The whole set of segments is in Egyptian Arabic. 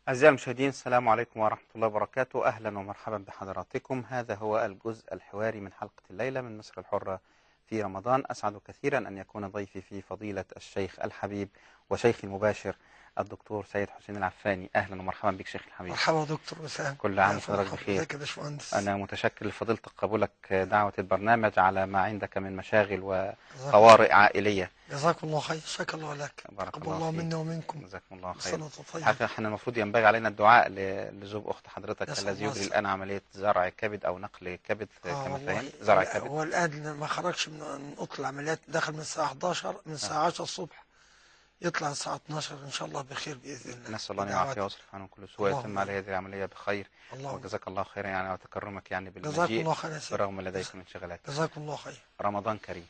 أعزائي المشاهدين السلام عليكم ورحمة الله وبركاته أهلا ومرحبا بحضراتكم هذا هو الجزء الحواري من حلقة الليلة من مصر الحرة في رمضان أسعد كثيرا أن يكون ضيفي في فضيلة الشيخ الحبيب وشيخي المباشر الدكتور سيد حسين العفاني أهلا ومرحبا بك شيخ الحبيب مرحبا دكتور وسام كل عام وحضرتك بخير ازيك يا باشمهندس أنا متشكر لفضيلتك قبولك دعوة البرنامج على ما عندك من مشاغل جزاك- وطوارئ عائلية جزاكم الله خير شكر الله لك بارك تقبل الله الله فيك. منا ومنكم جزاكم الله خير الصلاة والطيب حقيقة احنا المفروض ينبغي علينا الدعاء ل- لزوج أخت حضرتك نسأل الذي الله يجري السلامة. الآن عملية زرع كبد أو نقل كبد آه كما والله فهمت زرع لا، كبد هو الآن ما خرجش من من أوضة العمليات دخل من الساعة 11 من الساعة 10 الصبح يطلع الساعة 12 إن شاء الله بخير بإذن الله نسأل الله أن بدعوات. يعافيه ويصرف عنه كل سوء اللهم يتم عليه هذه العملية بخير اللهم وجزاك الله خيرا يعني وتكرمك يعني جزاكم بالمجيء الله خير يا سيدي برغم لديك من شغلات جزاكم الله خير رمضان كريم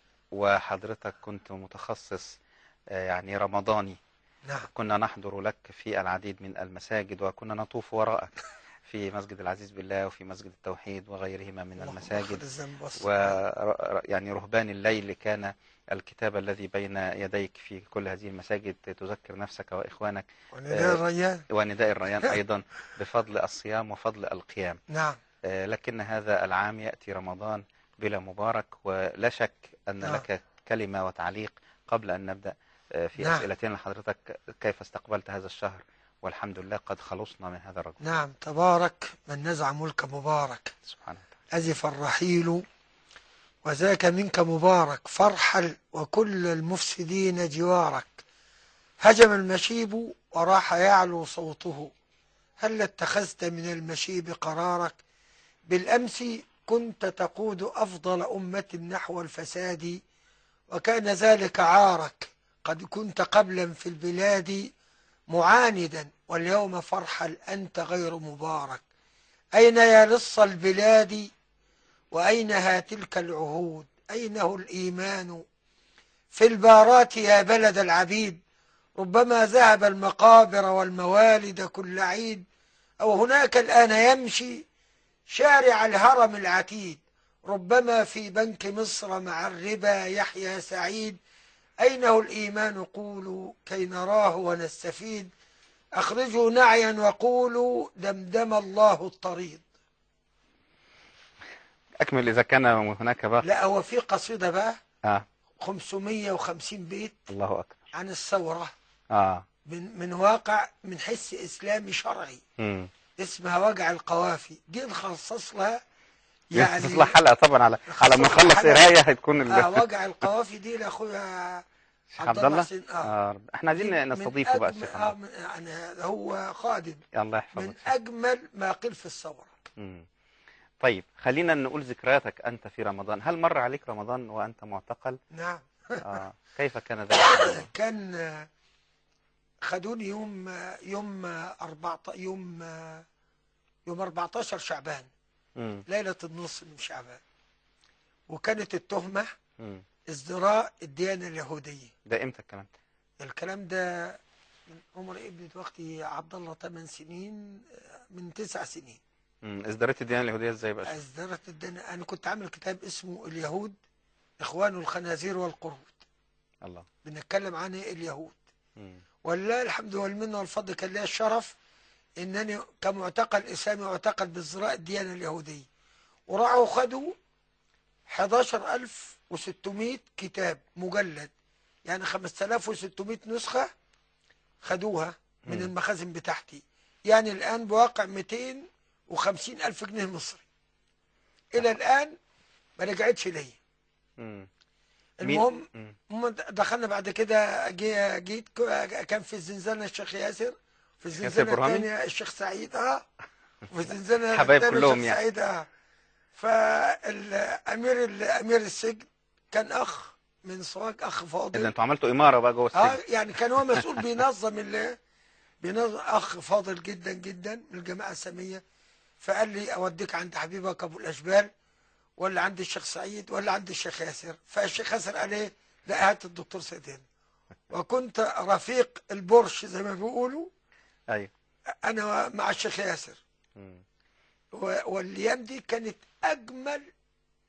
وحضرتك كنت متخصص آه، يعني رمضاني نعم كنا نحضر لك في العديد من المساجد وكنا نطوف وراءك في مسجد العزيز بالله وفي مسجد التوحيد وغيرهما من اللهم اغفر المساجد الذنب و والسلام. يعني رهبان الليل كان الكتاب الذي بين يديك في كل هذه المساجد تذكر نفسك وإخوانك ونداء آه، الريان ونداء الريان أيضا بفضل الصيام وفضل القيام نعم آه، لكن هذا العام يأتي رمضان بلا مبارك ولا شك أن نعم. لك كلمة وتعليق قبل أن نبدأ آه، في نعم. أسئلتين لحضرتك كيف استقبلت هذا الشهر والحمد لله قد خلصنا من هذا الرجل نعم تبارك من نزع ملك مبارك سبحانه وتعالى أزف الرحيل وذاك منك مبارك فارحل وكل المفسدين جوارك هجم المشيب وراح يعلو صوته هل اتخذت من المشيب قرارك بالأمس كنت تقود أفضل أمة نحو الفساد وكان ذلك عارك قد كنت قبلا في البلاد معاندا واليوم فارحل أنت غير مبارك أين يا لص البلاد وأينها تلك العهود أينه الإيمان في البارات يا بلد العبيد ربما ذهب المقابر والموالد كل عيد أو هناك الآن يمشي شارع الهرم العتيد ربما في بنك مصر مع الربا يحيى سعيد أينه الإيمان قولوا كي نراه ونستفيد أخرجوا نعيا وقولوا دمدم الله الطريد أكمل إذا كان هناك باقي لا هو في قصيدة بقى آه 550 بيت الله أكبر عن الثورة آه من من واقع من حس إسلامي شرعي مم. اسمها وجع القوافي دي نخصص لها يعني يعني تصلح حلقة طبعا على على ما خصص نخلص حلقة. قراية هتكون ال- آه وجع القوافي دي لأخويا الشيخ عبد الله حسين اه آه. احنا دي عايزين من نستضيفه بقى أجمل- الشيخ آه عبد من- يعني هو خادم الله من يحفظك أجمل ما قيل في الثورة مم. طيب خلينا نقول ذكرياتك أنت في رمضان هل مر عليك رمضان وأنت معتقل نعم آه. كيف كان ذلك كان آه، خدوني يوم آه، يوم آه، 14 يوم آه، يوم 14 شعبان مم. ليلة النص من شعبان وكانت التهمة مم. ازدراء الديانة اليهودية ده امتى الكلام ده الكلام ده من عمر ابن وقتي عبد الله 8 سنين آه، من 9 سنين مم. ازدريت الديانة اليهودية ازاي بقى شيخ؟ ازدرت الديانة أنا كنت عامل كتاب اسمه اليهود إخوان الخنازير والقرود الله بنتكلم عن اليهود مم. ولله الحمد والمنه والفضل كان لي الشرف انني كمعتقل اسلامي اعتقل بازدراء الديانه اليهوديه وراحوا خدوا 11600 كتاب مجلد يعني 5600 نسخه خدوها من مم. المخازن بتاعتي يعني الان بواقع 250 الف جنيه مصري الى الان ما رجعتش ليا مم. المهم مم. هم دخلنا بعد كده جي جيت ك- كان في الزنزانة الشيخ ياسر في الزنزانة برهامي؟ الثانية الشيخ سعيد اه وفي الزنزانة حبايب الثانية كلهم الشيخ يعني. سعيد اه فالأمير الأمير السجن كان أخ من سواق أخ اذا فاضل انتوا عملتوا اماره بقى جوه اه السجن يعني كان هو مسؤول بينظم ال بينظم أخ فاضل جدا جدا من الجماعة السامية فقال لي أوديك عند حبيبك أبو الأشبال ولا عند الشيخ سعيد ولا عند الشيخ ياسر فالشيخ ياسر قال ايه لا هات الدكتور سيدين وكنت رفيق البرش زي ما بيقولوا ايوه انا مع الشيخ ياسر مم. و- والايام دي كانت اجمل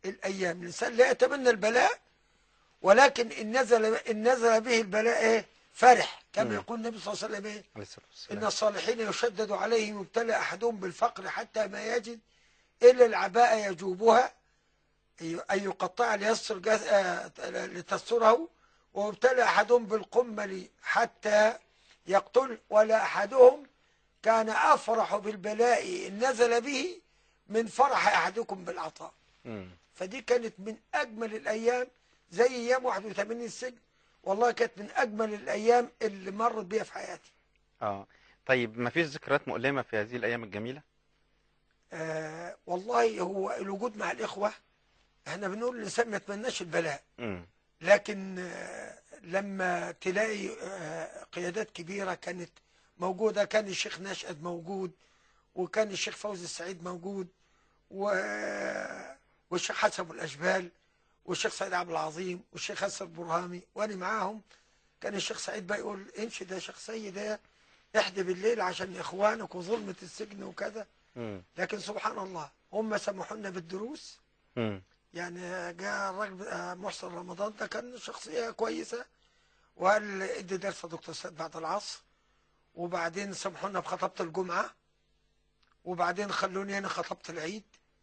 الايام الانسان لا يتمنى البلاء ولكن ان نزل ان نزل به البلاء ايه فرح كما مم. يقول النبي صلى الله عليه وسلم إيه؟ عليه الصلاة إن والسلام الصالحين يشدد عليهم يبتلى أحدهم بالفقر حتى ما يجد إلا العباءة يجوبها أي أن يقطع ليستر جث... آه، لتستره وابتلى أحدهم بالقمل حتى يقتل ولا أحدهم كان أفرح بالبلاء إن نزل به من فرح أحدكم بالعطاء مم. فدي كانت من أجمل الأيام زي أيام 81 السجن والله كانت من أجمل الأيام اللي مرت بيها في حياتي اه طيب ما فيش ذكريات مؤلمة في هذه الأيام الجميلة آه والله هو الوجود مع الإخوة احنا بنقول الإنسان ما يتمناش البلاء مم. لكن آه لما تلاقي آه قيادات كبيرة كانت موجودة كان الشيخ نشأت موجود وكان الشيخ فوزي السعيد موجود و... والشيخ حسن أبو الأشبال والشيخ سعيد عبد العظيم والشيخ حسن البرهامي وأنا معاهم كان الشيخ سعيد بقى يقول امشي ده يا شيخ سيد ده احدي بالليل عشان إخوانك وظلمة السجن وكذا مم. لكن سبحان الله هم سمحوا لنا بالدروس مم. يعني جاء الراجل آه، محسن رمضان ده كان شخصية كويسة وقال ادي درس يا دكتور سيد بعد العصر وبعدين سمحوا لنا بخطبة الجمعة وبعدين خلوني انا خطبة العيد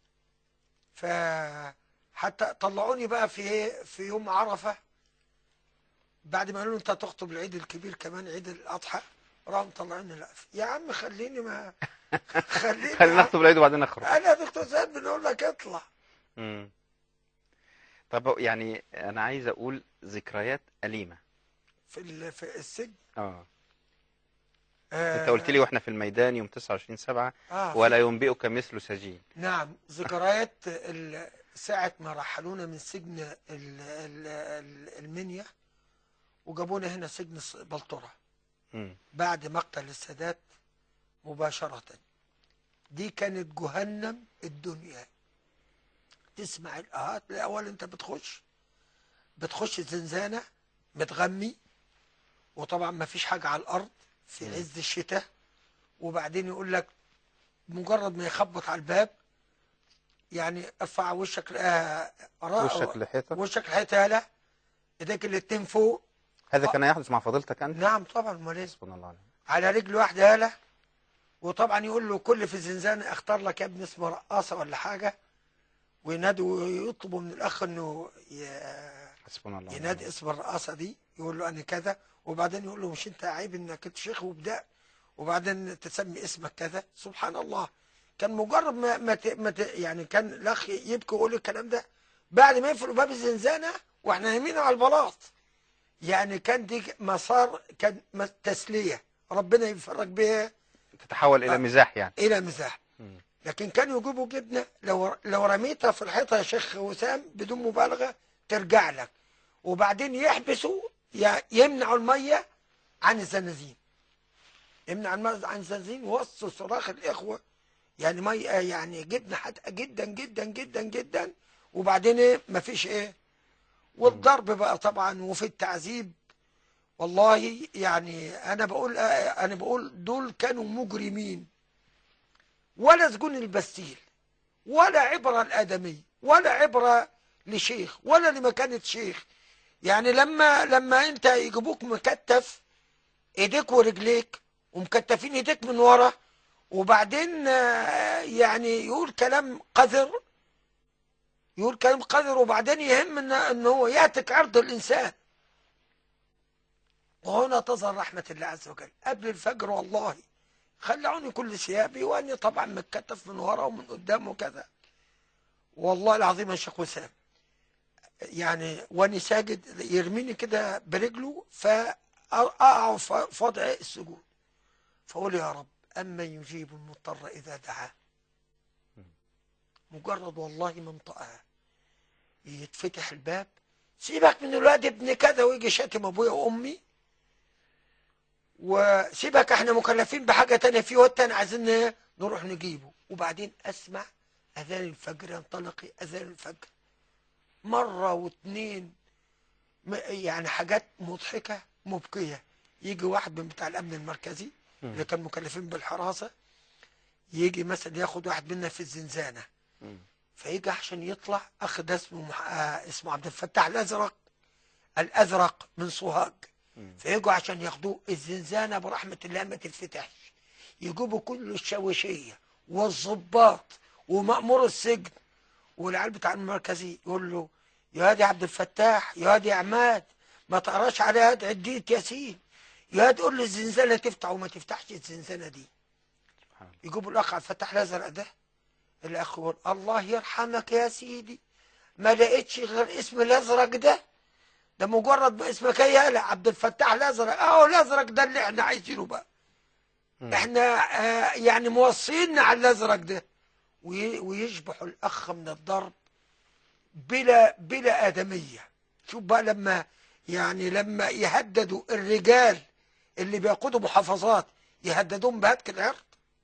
فحتى طلعوني بقى في إيه؟ في يوم عرفة بعد ما قالوا انت هتخطب العيد الكبير كمان عيد الاضحى راهم طلعوني لا يا عم خليني ما خليني خلينا نخطب العيد وبعدين نخرج انا يا دكتور سيد بنقول لك اطلع مم. طب يعني أنا عايز أقول ذكريات أليمة في ال- في السجن اه آه أنت قلت لي وإحنا في الميدان يوم 29 7 آه ولا ينبئك مثل سجين نعم ذكريات ال- ساعة ما رحلونا من سجن ال- ال- ال- المنيا وجابونا هنا سجن الص- بلطرة مم. بعد مقتل السادات مباشرة دي كانت جهنم الدنيا تسمع الآهات الأول أنت بتخش بتخش زنزانة متغمي وطبعا ما فيش حاجة على الأرض في مم. عز الشتاء وبعدين يقول لك مجرد ما يخبط على الباب يعني ارفع وشك آه را- وشك لحيتك وشك الحيطة لا ايديك الاتنين فوق هذا كان يحدث مع فضيلتك أنت نعم طبعا امال ايه سبحان الله عليك. على رجل واحدة يالا وطبعا يقول له كل في الزنزانة اختار لك يا ابني اسمه رقاصة ولا حاجة وينادوا ويطلبوا من الأخ إنه ي- حسبنا الله ونعم ينادي اسم الرقاصة دي يقول له أنا كذا وبعدين يقول له مش أنت عيب إنك أنت شيخ وبدأ وبعدين تسمي اسمك كذا سبحان الله كان مجرد ما, ما, ت- ما ت- يعني كان الأخ يبكي ويقول الكلام ده بعد ما يقفلوا باب الزنزانة وإحنا نايمين على البلاط يعني كان دي مسار كان م- تسلية ربنا يفرج بها تتحول إلى آه. مزاح يعني إلى مزاح مم. لكن كانوا يجيبوا جبنه لو لو رميتها في الحيطه يا شيخ وسام بدون مبالغه ترجع لك وبعدين يحبسوا ي- يمنعوا الميه عن الزنازين يمنع الميه عن الزنازين وسط صراخ الاخوه يعني ميه يعني جبنه حادقه جدا جدا جدا جدا وبعدين ايه مفيش ايه والضرب بقى طبعا وفي التعذيب والله يعني انا بقول انا بقول دول كانوا مجرمين ولا سجون البستيل ولا عبرة الآدمي ولا عبرة لشيخ ولا لمكانة شيخ يعني لما لما انت يجيبوك مكتف ايديك ورجليك ومكتفين ايديك من ورا وبعدين آه، يعني يقول كلام قذر يقول كلام قذر وبعدين يهم ان ان هو يهتك عرض الانسان وهنا تظهر رحمة الله عز وجل قبل الفجر والله خلعوني كل ثيابي واني طبعا متكتف من ورا ومن قدام وكذا والله العظيم يا شيخ وسام يعني واني ساجد يرميني كده برجله فاقع في في وضع السجود فاقول يا رب اما يجيب المضطر اذا دعاه مجرد والله ما انطقها يتفتح الباب سيبك من الواد ابن كذا ويجي شاتم ابويا وامي وسيبك احنا مكلفين بحاجة تانية في وقت تاني عايزين نروح نجيبه وبعدين اسمع اذان الفجر ينطلق اذان الفجر مرة واتنين م- يعني حاجات مضحكة مبكية يجي واحد من بتاع الامن المركزي اللي كان مكلفين بالحراسة يجي مثلا ياخد واحد منا في الزنزانة مم. فيجي عشان يطلع اخ ده اسمه مح... آه اسمه عبد الفتاح الازرق الازرق من سوهاج مم. فيجوا عشان ياخدوه الزنزانة برحمة الله ما تتفتحش يجيبوا كل الشوشية والظباط ومأمور السجن والعيال بتاع المركزي يقول له يا هادي عبد الفتاح يا هادي عماد ما تقراش على هاد عدية ياسين يا هادي قول لي الزنزانة تفتح وما تفتحش الزنزانة دي سبحان الله يجيبوا الأخ عبد الفتاح الأزرق ده الأخ يقول الله يرحمك يا سيدي ما لقيتش غير اسم الأزرق ده ده مجرد ما اسمك يالا عبد الفتاح الأزرق أهو الأزرق ده اللي احنا عايزينه بقى مم. احنا آه يعني موصينا على الأزرق ده وي- ويشبحوا الأخ من الضرب بلا بلا آدمية شوف بقى لما يعني لما يهددوا الرجال اللي بيقودوا محافظات يهددون بهتك العرض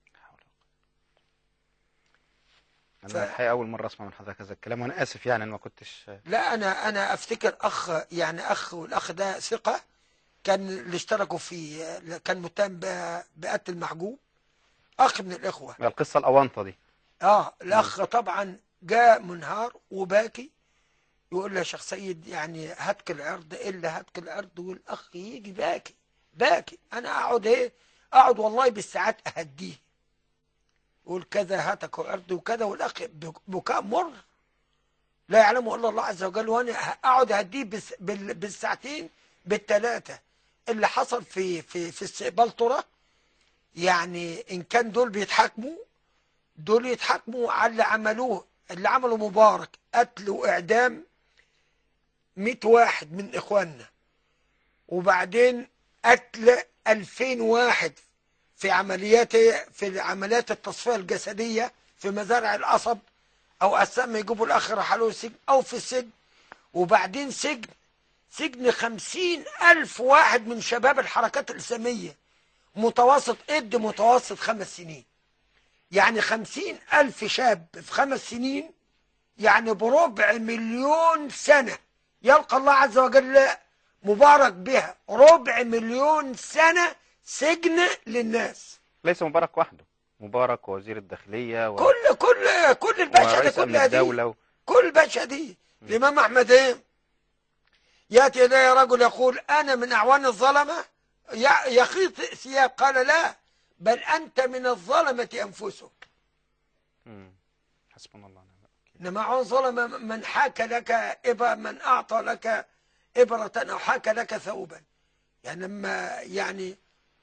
انا ف- الحقيقه اول مره اسمع من حضرتك هذا الكلام وانا اسف يعني انا ما كنتش لا انا انا افتكر اخ يعني اخ والاخ ده ثقه كان اللي اشتركوا في كان متهم ب- بقتل المحجوب اخ من الاخوه القصه الاونطه دي اه الاخ طبعا جاء منهار وباكي يقول له يا شيخ سيد يعني هتك العرض الا هتك العرض والاخ يجي باكي باكي انا اقعد ايه اقعد والله بالساعات اهديه يقول كذا هتك عرض وكذا والاخ بك- بكاء مر لا يعلمه الا الله عز وجل وانا اقعد اهديه بس- بال- بالساعتين بالثلاثه اللي حصل في في في استقبال ترى يعني ان كان دول بيتحاكموا دول يتحاكموا على اللي عملوه اللي عمله مبارك قتل واعدام 100 واحد من اخواننا وبعدين قتل 2000 واحد في عمليات في عمليات التصفيه الجسديه في مزارع القصب او اسام يجيبوا الاخ رحلوه السجن او في السجن وبعدين سجن سجن خمسين ألف واحد من شباب الحركات الإسلامية متوسط اد متوسط خمس سنين يعني خمسين ألف شاب في خمس سنين يعني بربع مليون سنة يلقى الله عز وجل مبارك بها ربع مليون سنة سجن للناس ليس مبارك وحده مبارك ووزير الداخليه و... كل كل كل الباشا دي ورئيس امن كلها دي الدوله و... كل الباشا دي الإمام أحمد إيه يأتي إليه رجل يقول أنا من أعوان الظلمة ي- يخيط ثياب قال لا بل أنت من الظلمة أنفسهم مم. حسبنا الله ونعم الوكيل إنما أعوان ظلمة من حاك لك إبا من أعطى لك إبرة أو حاك لك ثوبا يعني لما يعني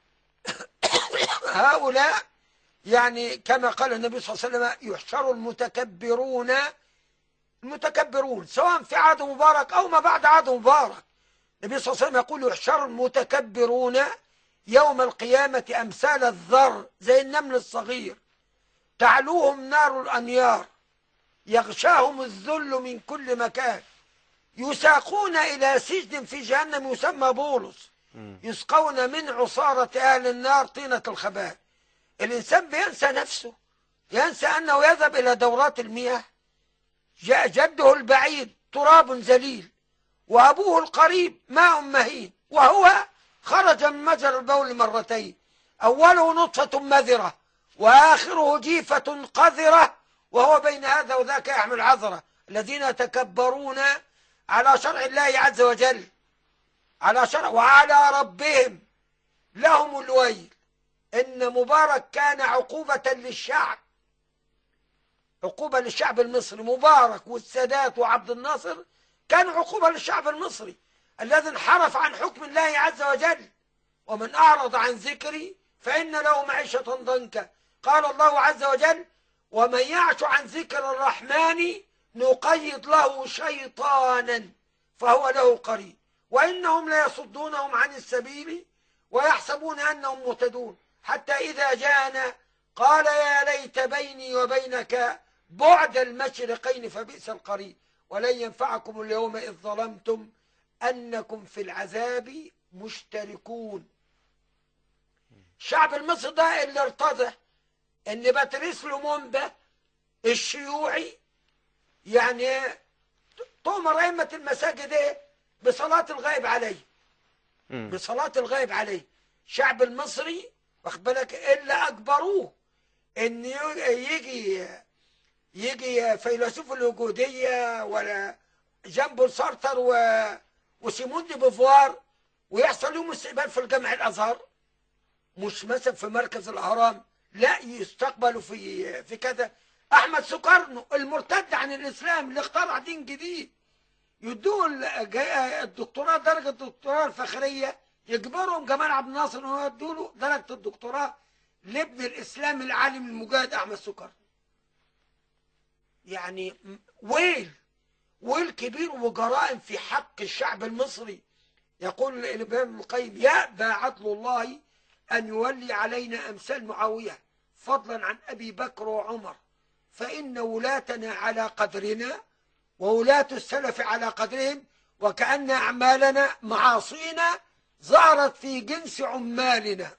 هؤلاء يعني كما قال النبي صلى الله عليه وسلم يحشر المتكبرون المتكبرون سواء في عهد مبارك أو ما بعد عهد مبارك النبي صلى الله عليه وسلم يقول يحشر المتكبرون يوم القيامة أمثال الذر زي النمل الصغير تعلوهم نار الأنيار يغشاهم الذل من كل مكان يساقون إلى سجن في جهنم يسمى بولس مم. يسقون من عصارة أهل النار طينة الخبال الإنسان بينسى نفسه ينسى أنه يذهب إلى دورات المياه جاء جده البعيد تراب ذليل وأبوه القريب ماء مهين وهو خرج من مجرى البول مرتين أوله نطفة مذرة وآخره جيفة قذرة وهو بين هذا وذاك يحمل عذرة الذين يتكبرون على شرع الله عز وجل على شرع وعلى ربهم لهم الويل إن مبارك كان عقوبة للشعب عقوبة للشعب المصري مبارك والسادات وعبد الناصر كان عقوبة للشعب المصري الذي انحرف عن حكم الله عز وجل ومن أعرض عن ذكري فإن له معيشة ضنكا قال الله عز وجل ومن يعش عن ذكر الرحمن نقيض له شيطانا فهو له قريب وإنهم ليصدونهم عن السبيل ويحسبون أنهم مهتدون حتى إذا جاءنا قال يا ليت بيني وبينك بعد المشرقين فبئس القريب ولن ينفعكم اليوم إذ ظلمتم أنكم في العذاب مشتركون الشعب المصري ده اللي ارتضى ان باتريس لومومبا الشيوعي يعني تؤمر أئمة المساجد ايه بصلاة الغائب عليه مم. بصلاة الغائب عليه الشعب المصري واخد بالك إلا أجبروه إن يجي يجي فيلسوف الوجودية ولا جنبه سارتر و وسيمون دي بوفوار ويحصل لهم استقبال في الجامع الازهر مش مثلا في مركز الاهرام لا يستقبلوا في في كذا احمد سكرنو المرتد عن الاسلام اللي اخترع دين جديد يدوه ال- جا- الدكتوراه درجه الدكتوراه الفخريه يجبرهم جمال عبد الناصر ان هو يدوا له درجه الدكتوراه لابن الاسلام العالم المجاهد احمد سكرنو يعني م- ويل ويل كبير وجرائم في حق الشعب المصري يقول الإمام ابن القيم يأبى عدل الله أن يولي علينا أمثال معاوية فضلا عن أبي بكر وعمر فإن ولاتنا على قدرنا وولاة السلف على قدرهم وكأن أعمالنا معاصينا ظهرت في جنس عمالنا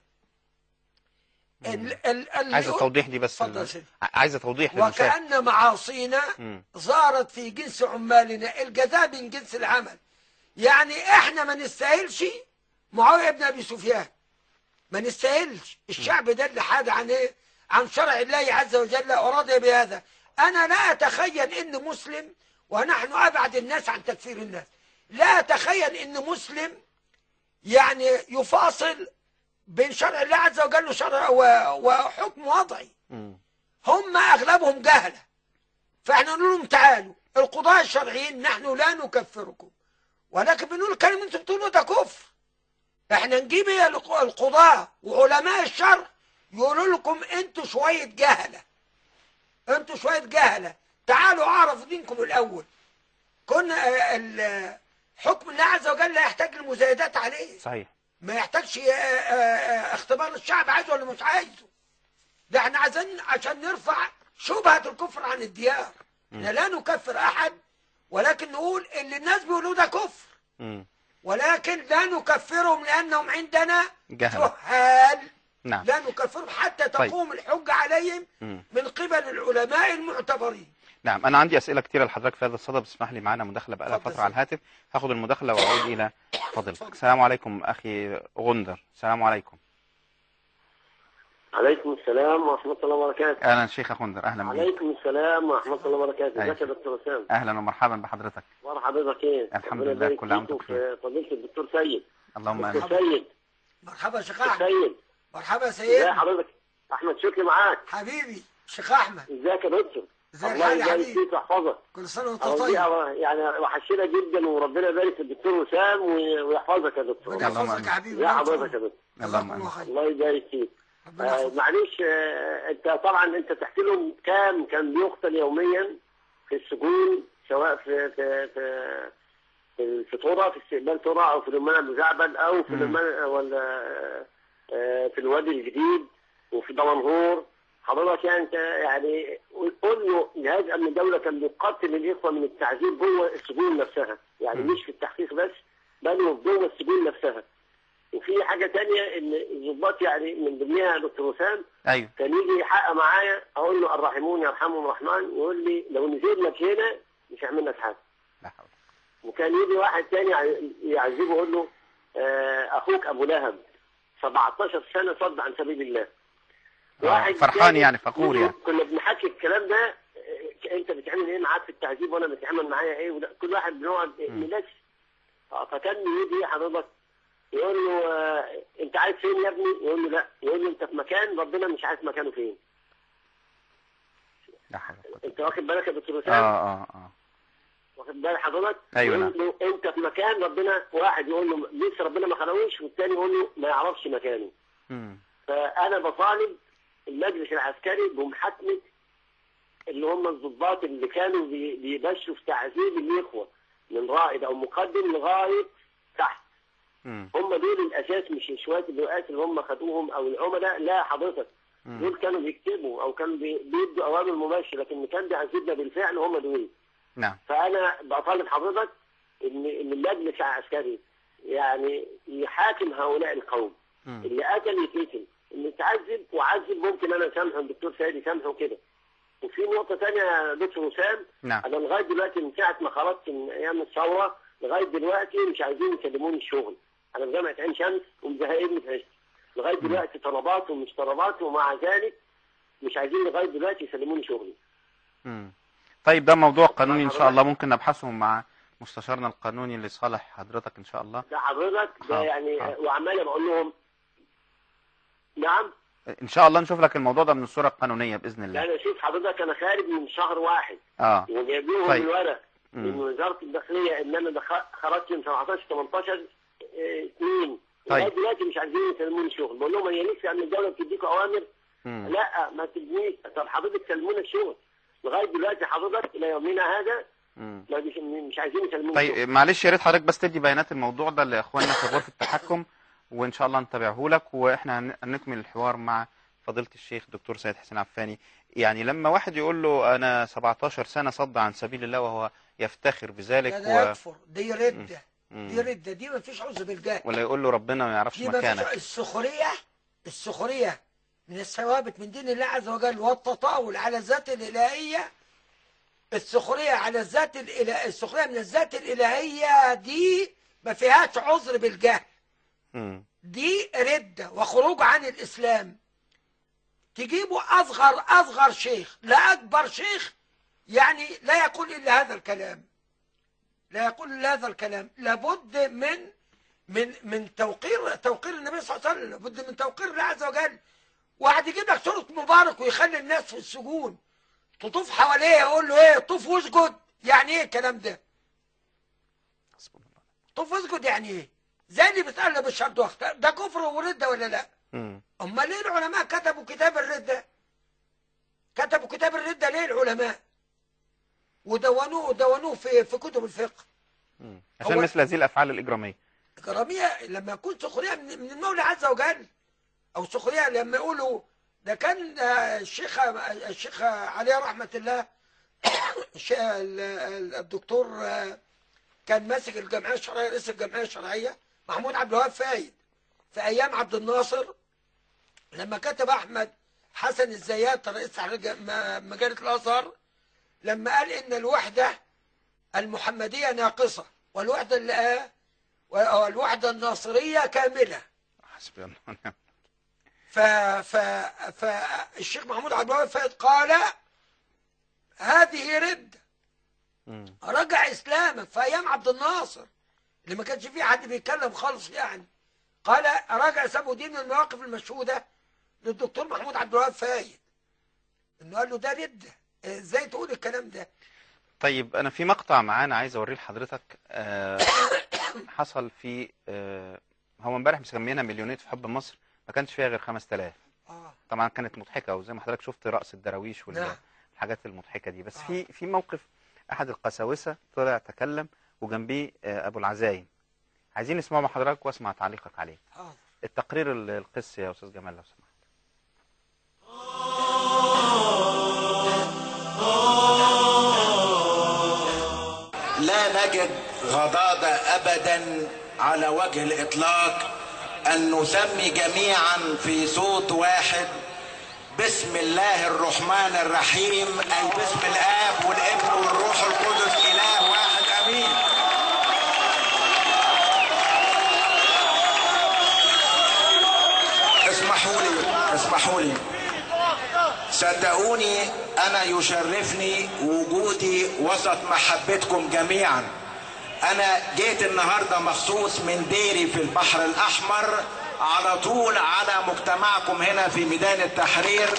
ال- ال- ال- عايزة توضيح دي بس اتفضل يا سيدي. عايزة توضيح للمشاهد وكأن معاصينا مم. ظهرت في جنس عمالنا الجزاء من جنس العمل يعني احنا ما نستاهلش معاوية بن ابي سفيان ما نستاهلش الشعب ده اللي حاد عن ايه عن شرع الله عز وجل ورضي بهذا انا لا اتخيل ان مسلم ونحن ابعد الناس عن تكفير الناس لا اتخيل ان مسلم يعني يفاصل بين شرع الله عز وجل وشرع و- وحكم وضعي مم. هم اغلبهم جهله فاحنا نقول لهم تعالوا القضاة الشرعيين نحن لا نكفركم ولكن بنقول الكلام اللي انتم بتقولوه ده كفر احنا نجيب ايه الق- القضاة وعلماء الشرع يقولوا لكم انتوا شوية جهلة انتوا شوية جهلة تعالوا اعرفوا دينكم الاول كنا آه، ال- حكم الله عز وجل لا يحتاج المزايدات عليه صحيح ما يحتاجش آه، آه، آه، اختبار الشعب عايزه ولا مش عايزه ده احنا عايزين عشان نرفع شبهة الكفر عن الديار احنا لا نكفر احد ولكن نقول اللي الناس بيقولوه ده كفر مم. ولكن لا نكفرهم لانهم عندنا جهلة جهال نعم لا نكفرهم حتى طيب. تقوم الحجة عليهم مم. من قبل العلماء المعتبرين نعم انا عندي اسئله كتيره لحضرتك في هذا الصدد بس اسمح لي معانا مداخله بقى لها اتفضل فتره على الهاتف هاخد المداخله واعود الى فضيلتك السلام عليكم اخي غندر السلام عليكم عليكم السلام ورحمة الله وبركاته اهلا شيخ غندر اهلا بك عليكم السلام ورحمة الله وبركاته أيوة. ازيك يا دكتور وسام اهلا ومرحبا بحضرتك اخبار حضرتك ايه الحمد ربنا لله، يبارك كل عام فيك وأنت وفي فضيلة الدكتور سيد اللهم امين دكتور سيد مرحبا يا شيخ دكتور احمد سيد مرحبا يا ازي سيدي حضرتك احمد شكري معاك حبيبي شيخ احمد ازيك يا دكتور ازيك الله حالي يا يبارك حبيبي فيك ويحفظك كل سنه وانت أهو دي طيب أهو يعني وحشنا جدا وربنا يبارك في الدكتور وسام وي- ويحفظك يا دكتور ربنا اللهم يحفظك يا آمين. حبيبي يا حضرتك يا دكتور اللهم جزاكم الله امين خير الله يبارك فيك ربنا آه يحفظك معلش آه انت طبعا انت تحكي لهم كام كان بيقتل يوميا في السجون سواء في في في في الفطوره في استقبال طرة او في الأمان المزعبل او في مم. الأمان ولا آه، في الوادي الجديد وفي دمنهور حضرتك يعني انت يعني قول له جهاز امن الدوله كان بيقتل الاخوه من التعذيب جوه السجون نفسها يعني مم. مش في التحقيق بس بل وفي جوه السجون نفسها وفي حاجه تانية ان الضباط يعني من ضمنها دكتور وسام ايوه كان يجي يحقق معايا اقول له الراحمون يرحمهم الرحمن يقول لي لو نزل لك هنا مش هعمل لك حاجه لا حول وكان يجي واحد تاني يع- يعذبه يقول له آه، اخوك ابو لهب 17 سنه صد عن سبيل الله آه، فرحان تاني يعني، فخور يجي- يعني. كنا بنحكي الكلام ده آه، انت بتعمل ايه معاك في التعذيب وانا بتعمل معايا ايه وده كل واحد بنقعد مم. نلاش فكان يجي حضرتك يقول له آه، انت عايز فين يا ابني يقول له لا يقول له انت في مكان ربنا مش عارف مكانه فين لا حول ولا قوة. انت واخد بالك يا دكتور اه وسام اه اه واخد بال حضرتك أيوة يقول له انت في مكان ربنا واحد يقول له لسه ربنا ما خلقوش والتاني يقول له ما يعرفش مكانه مم. فانا بطالب المجلس العسكري بمحاكمه اللي هم الضباط اللي كانوا بي- بيبشروا في تعذيب الاخوه من رائد او مقدم لغايه تحت مم. هم دول الاساس مش شويه الرؤات اللي هم خدوهم او العملاء لا حضرتك مم. دول كانوا بيكتبوا او كانوا بي- بيدوا اوامر مباشره لكن اللي كان بيعذبنا بالفعل هم دول نعم فانا بطالب حضرتك ان ان المجلس العسكري يعني يحاكم هؤلاء القوم مم. اللي قتل يتقتل اللي تعذب وعذب ممكن انا اسامحه الدكتور سيد يسامحه كده وفي نقطه ثانيه يا دكتور وسام نعم انا لغايه دلوقتي من ساعه ما خرجت من ايام الثوره لغايه دلوقتي مش عايزين يسلموني الشغل انا في جامعه عين شمس ومزهقني في عشت لغايه دلوقتي طلبات ومش طلبات ومع ذلك مش عايزين لغايه دلوقتي يسلموني شغلي مم. طيب ده موضوع قانوني ان شاء الله ممكن نبحثه مع مستشارنا القانوني لصالح حضرتك ان شاء الله ده حضرتك ده حاضر، يعني حاضر. وعمال بقول لهم نعم ان شاء الله نشوف لك الموضوع ده من الصوره القانونيه باذن الله يعني شوف حضرتك انا خارج من شهر واحد اه وجايب لهم طيب. الورق من مم. وزاره الداخليه ان انا دخ- خرجت من 17 18 2 طيب. لغايه دلوقتي مش عايزين يسلموني شغل بقول لهم هي لسه ان الدوله بتديكوا اوامر مم. لا ما تدينيش طب حضرتك سلمونا الشغل لغايه دلوقتي حضرتك الى يومنا هذا مم. ما مش, مش عايزين يسلموني شغل طيب معلش يا ريت حضرتك بس تدي بيانات الموضوع ده لاخواننا في غرفه التحكم وان شاء الله نتابعه لك واحنا هن- هنكمل الحوار مع فضيله الشيخ دكتور سيد حسين عفاني يعني لما واحد يقول له انا 17 سنه صد عن سبيل الله وهو يفتخر بذلك لا ده و... يكفر دي ردة مم. دي ردة دي ما فيش عذر بالجهل ولا يقول له ربنا ما يعرفش دي ما فيش مكانك السخرية السخرية من الثوابت من دين الله عز وجل والتطاول على الذات الإلهية السخرية على الذات الإله... السخرية من الذات الإلهية دي ما فيهاش عذر بالجهل مم. دي ردة وخروج عن الإسلام تجيبوا أصغر أصغر شيخ لا أكبر شيخ يعني لا يقول إلا هذا الكلام لا يقول إلا هذا الكلام لابد من من من توقير توقير النبي صلى الله عليه وسلم لابد من توقير الله عز وجل واحد يجيب لك صورة مبارك ويخلي الناس في السجون تطوف حواليه يقول له ايه طوف واسجد يعني ايه الكلام ده حسبنا الله. طوف واسجد يعني ايه زي اللي بتقلب الشرط وقت ده كفر ورده ولا لا مم. امال ليه العلماء كتبوا كتاب الردة كتبوا كتاب الردة ليه العلماء ودونوه دونوه في في كتب الفقه مم. عشان هو- مثل هذه الافعال الاجراميه الكرامية لما يكون سخرية من من المولى عز وجل أو سخرية لما يقولوا ده كان آه، الشيخ الشيخ عليه رحمة الله الش- ال- ال- الدكتور آه، كان ماسك الجمعية الشرعية رئيس الجمعية الشرعية محمود عبد الوهاب فايد في أيام عبد الناصر لما كتب أحمد حسن الزيات رئيس تحرير ج- م- مجلة الأزهر لما قال إن الوحدة المحمدية ناقصة والوحدة ال- آه، والوحدة الناصرية كاملة حسبي الله ونعم ف... ف... فالشيخ محمود عبد الوهاب فايد قال هذه ردة مم. رجع إسلامك في أيام عبد الناصر اللي ما كانش فيه حد بيتكلم خالص يعني قال رجع سابوا دين من المواقف المشهودة للدكتور محمود عبد الوهاب فايد انه قال له ده ردة ازاي تقول الكلام ده طيب انا في مقطع معانا عايز اوريه لحضرتك آه، حصل في آه، هو امبارح مسمينا مليونية في حب مصر ما كانش فيها غير 5000 اه طبعا كانت مضحكه وزي ما حضرتك شفت رقص الدراويش نعم. والحاجات المضحكه دي بس آه. في في موقف احد القساوسه طلع تكلم وجنبيه آه، ابو العزايم عايزين نسمعه مع حضرتك واسمع تعليقك عليه حاضر التقرير ال- القصي يا استاذ جمال لو سمحت لا نجد غضاضة أبدا على وجه الإطلاق أن نسمي جميعا في صوت واحد بسم الله الرحمن الرحيم أي بسم الآب والابن والروح القدس إله واحد أمين اسمحوا لي اسمحوا لي صدقوني انا يشرفني وجودي وسط محبتكم جميعا انا جيت النهارده مخصوص من ديري في البحر الاحمر على طول على مجتمعكم هنا في ميدان التحرير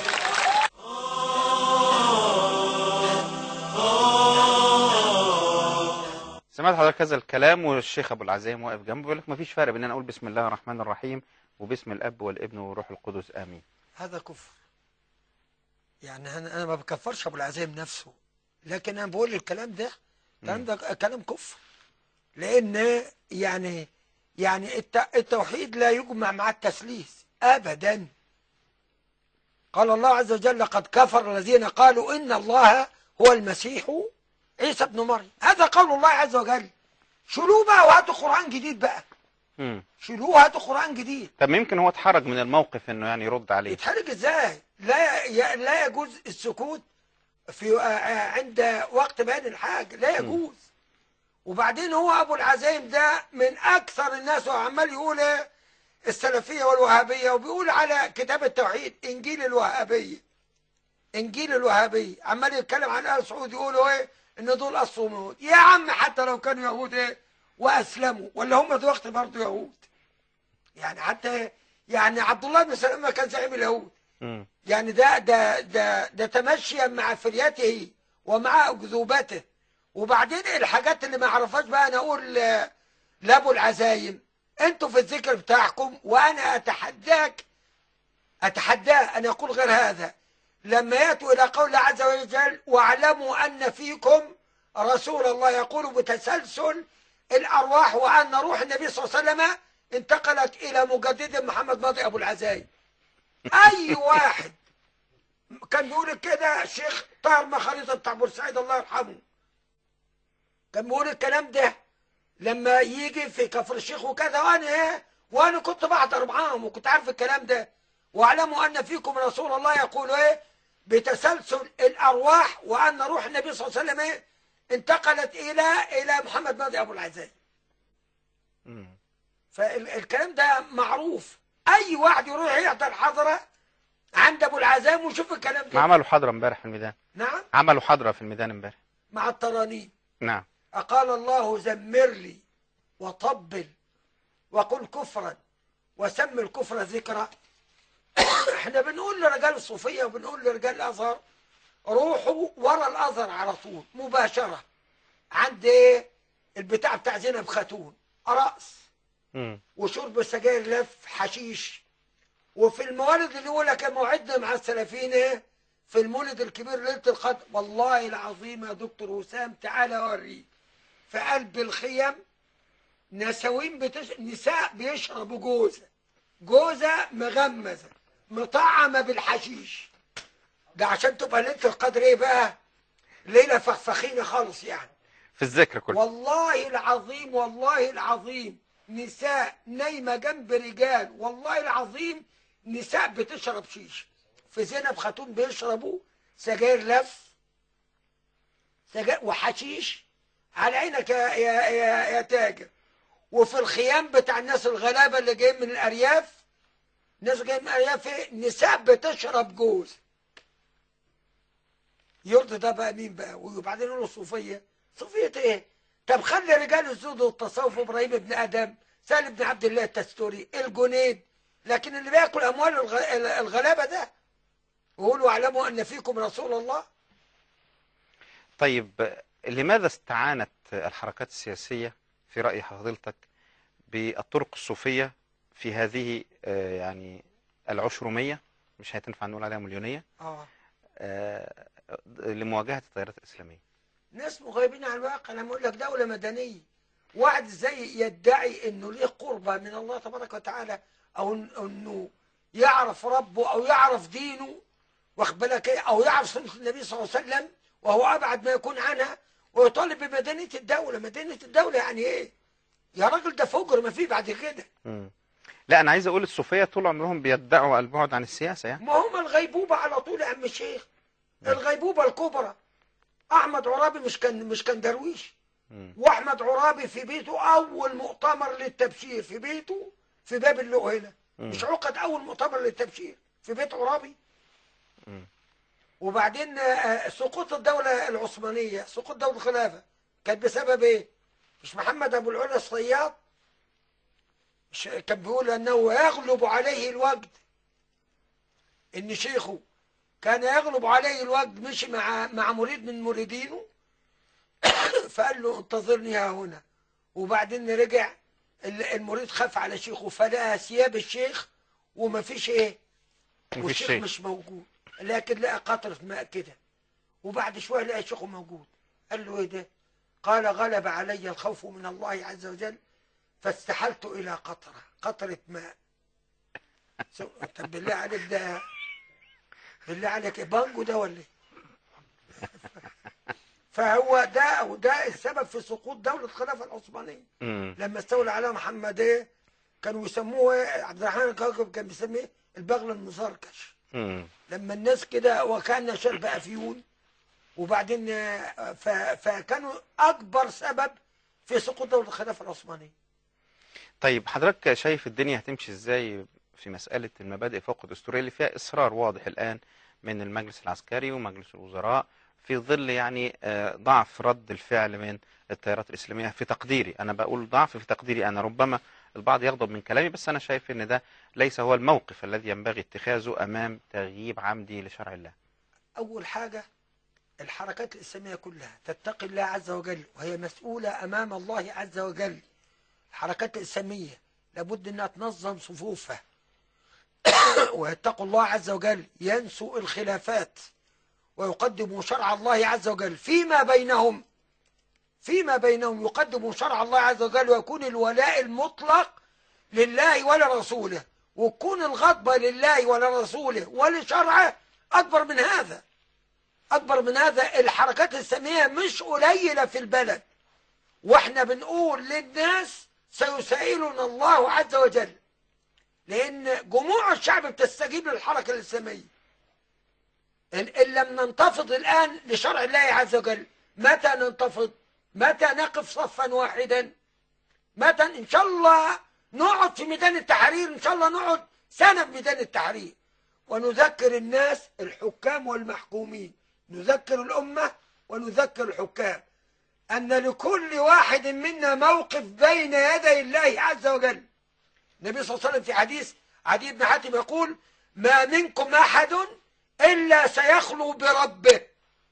سمعت حضرتك هذا الكلام والشيخ ابو العزايم واقف جنبه بيقول لك ما فيش فرق بين ان اقول بسم الله الرحمن الرحيم وباسم الاب والابن والروح القدس امين هذا كفر يعني انا انا ما بكفرش ابو العزيم نفسه لكن انا بقول الكلام ده الكلام ده كلام كفر لان يعني يعني الت- التوحيد لا يجمع مع التثليث ابدا قال الله عز وجل لقد كفر الذين قالوا ان الله هو المسيح عيسى ابن مريم هذا قول الله عز وجل شيلوه بقى وهاتوا قران جديد بقى مم. شيلوه وهاتوا قران جديد طب يمكن هو اتحرج من الموقف انه يعني يرد عليه يتحرج ازاي لا ي... لا يجوز السكوت في آه، آه، عند وقت بيان الحاج لا يجوز وبعدين هو ابو العزايم ده من اكثر الناس وعمال يقول إيه؟ السلفيه والوهابيه وبيقول على كتاب التوحيد انجيل الوهابيه انجيل الوهابيه عمال يتكلم عن ال سعود يقولوا ايه ان دول اصلهم يهود يا عم حتى لو كانوا يهود ايه واسلموا ولا هم دلوقتي برضه يهود يعني حتى يعني عبد الله بن سلام ما كان زعيم اليهود مم. يعني ده ده ده ده تمشيا مع فريته ومع اكذوبته وبعدين الحاجات اللي ما اعرفهاش بقى انا اقول ل- لابو العزايم انتوا في الذكر بتاعكم وانا اتحداك اتحداه ان يقول غير هذا لما ياتوا الى قول الله عز وجل واعلموا ان فيكم رسول الله يقول بتسلسل الارواح وان روح النبي صلى الله عليه وسلم انتقلت الى مجدد محمد ماضي ابو العزايم اي واحد كان بيقول كده الشيخ طاهر مخاليط بتاع بورسعيد الله يرحمه كان بيقول الكلام ده لما يجي في كفر الشيخ وكذا وانا ايه وانا كنت بحضر معاهم وكنت عارف الكلام ده واعلموا ان فيكم رسول الله يقول ايه بتسلسل الارواح وان روح النبي صلى الله عليه وسلم ايه انتقلت الى الى محمد ماضي ابو العزاز مم. فالكلام ده معروف اي واحد يروح يحضر حضره عند ابو العزام ويشوف الكلام ما ده عملوا حضرة امبارح في الميدان نعم عملوا حضرة في الميدان امبارح مع الترانيم نعم أقال الله زمر لي وطبل وقل كفرا وسم الكفر ذكرى احنا بنقول لرجال الصوفية وبنقول لرجال الأزهر روحوا ورا الأزهر على طول مباشرة عند ايه البتاع بتاع زينب خاتون رأس مم. وشرب سجاير لف حشيش وفي الموالد اللي يقول لك موعدنا مع السلفيين ايه في المولد الكبير ليله القدر والله العظيم يا دكتور وسام تعالى اوريك في قلب الخيم نساوين بتش... نساء بيشربوا جوزه جوزه مغمزه مطعمه بالحشيش ده عشان تبقى ليله القدر ايه بقى ليله فخفخينه خالص يعني في الذكر كله والله العظيم والله العظيم نساء نايمة جنب رجال والله العظيم نساء بتشرب شيشة في زينب خاتون بيشربوا سجاير لف سجاير وحشيش على عينك يا, يا, يا, يا تاجر وفي الخيام بتاع الناس الغلابة اللي جايين من الأرياف ناس جايين من الأرياف إيه؟ نساء بتشرب جوز يرضي ده بقى مين بقى وبعدين يقولوا صوفية صوفية ايه طب خلي رجال الزهد والتصوف ابراهيم بن ادم سالم بن عبد الله التستوري الجنيد لكن اللي بياكل اموال الغ- الغلابه ده وقولوا اعلموا ان فيكم رسول الله طيب لماذا استعانت الحركات السياسية في رأي فضيلتك بالطرق الصوفية في هذه آه، يعني العشرمية مش هتنفع نقول عليها مليونية اه آه، لمواجهة التيارات الإسلامية ناس مغيبين عن الواقع لما اقول لك دوله مدنيه واحد ازاي يدعي انه ليه قربة من الله تبارك وتعالى او إن- انه يعرف ربه او يعرف دينه واخد بالك ايه او يعرف سنه النبي صلى الله عليه وسلم وهو ابعد ما يكون عنها ويطالب بمدنيه الدوله مدنيه الدوله يعني ايه يا راجل ده فجر ما فيه بعد كده مم. لا أنا عايز أقول الصوفية طول عمرهم بيدعوا البعد عن السياسة يعني ما هم الغيبوبة على طول يا عم الشيخ الغيبوبة الكبرى أحمد عرابي مش كان مش كان درويش مم. وأحمد عرابي في بيته أول مؤتمر للتبشير في بيته في باب اللؤ هنا مم. مش عقد أول مؤتمر للتبشير في بيت عرابي مم. وبعدين آه، سقوط الدولة العثمانية سقوط دولة الخلافة كانت بسبب إيه؟ مش محمد أبو العلا الصياد مش كان بيقول أنه يغلب عليه الوجد إن شيخه كان يغلب عليه الوجد مشي مع مع مريد من مريدينه فقال له انتظرني ها هنا وبعدين رجع ال- المريد خاف على شيخه فلقى ثياب الشيخ وما فيش ايه مفيش والشيخ شيء مش موجود لكن لقى قطرة ماء كده وبعد شوية لقى شيخه موجود قال له ايه ده قال غلب علي الخوف من الله عز وجل فاستحلت الى قطرة قطرة ماء سو- طب بالله عليك ده بالله عليك إيه، بانجو ده ولا ايه فهو ده وده السبب في سقوط دولة الخلافة العثمانية مم. لما استولى عليها محمد ايه كانوا يسموه إيه؟ عبد الرحمن الكوكب كان بيسميه البغل المزركش مم. لما الناس كده وكان شرب افيون وبعدين آه، ف- فكانوا اكبر سبب في سقوط دوله الخلافه العثمانيه طيب حضرتك شايف الدنيا هتمشي ازاي في مسألة المبادئ فوق الدستورية اللي فيها إصرار واضح الآن من المجلس العسكري ومجلس الوزراء في ظل يعني آه، ضعف رد الفعل من التيارات الإسلامية في تقديري أنا بقول ضعف في تقديري أنا ربما البعض يغضب من كلامي بس أنا شايف أن ده ليس هو الموقف الذي ينبغي اتخاذه أمام تغييب عمدي لشرع الله أول حاجة الحركات الإسلامية كلها تتقي الله عز وجل وهي مسؤولة أمام الله عز وجل الحركات الإسلامية لابد أنها تنظم صفوفها ويتقوا الله عز وجل ينسوا الخلافات ويقدموا شرع الله عز وجل فيما بينهم فيما بينهم يقدموا شرع الله عز وجل ويكون الولاء المطلق لله ولرسوله وتكون الغضبة لله ولرسوله ولشرعه أكبر من هذا أكبر من هذا الحركات الإسلامية مش قليلة في البلد واحنا بنقول للناس سيسائلنا الله عز وجل لأن جموع الشعب بتستجيب للحركة الإسلامية إن, إن لم ننتفض الآن لشرع الله عز وجل متى ننتفض متى نقف صفا واحدا متى إن شاء الله نقعد في ميدان التحرير إن شاء الله نقعد سنة في ميدان التحرير ونذكر الناس الحكام والمحكومين نذكر الأمة ونذكر الحكام أن لكل واحد منا موقف بين يدي الله عز وجل النبي صلى الله عليه وسلم في حديث عدي بن حاتم يقول ما منكم أحد إلا سيخلو بربه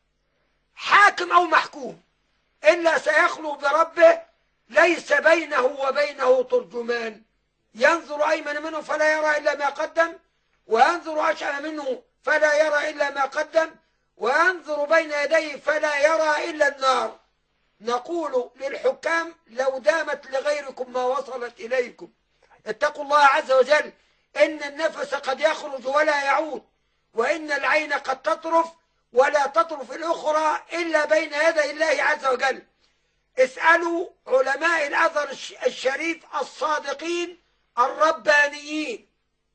حاكم أو محكوم إلا سيخلو بربه ليس بينه وبينه ترجمان ينظر أيمن منه فلا يرى إلا ما قدم وينظر أشأم منه فلا يرى إلا ما قدم وينظر بين يديه فلا يرى إلا النار نقول للحكام لو دامت لغيركم ما وصلت إليكم اتقوا الله عز وجل إن النفس قد يخرج ولا يعود وإن العين قد تطرف ولا تطرف الأخرى إلا بين يدي الله عز وجل اسألوا علماء الأثر الشريف الصادقين الربانيين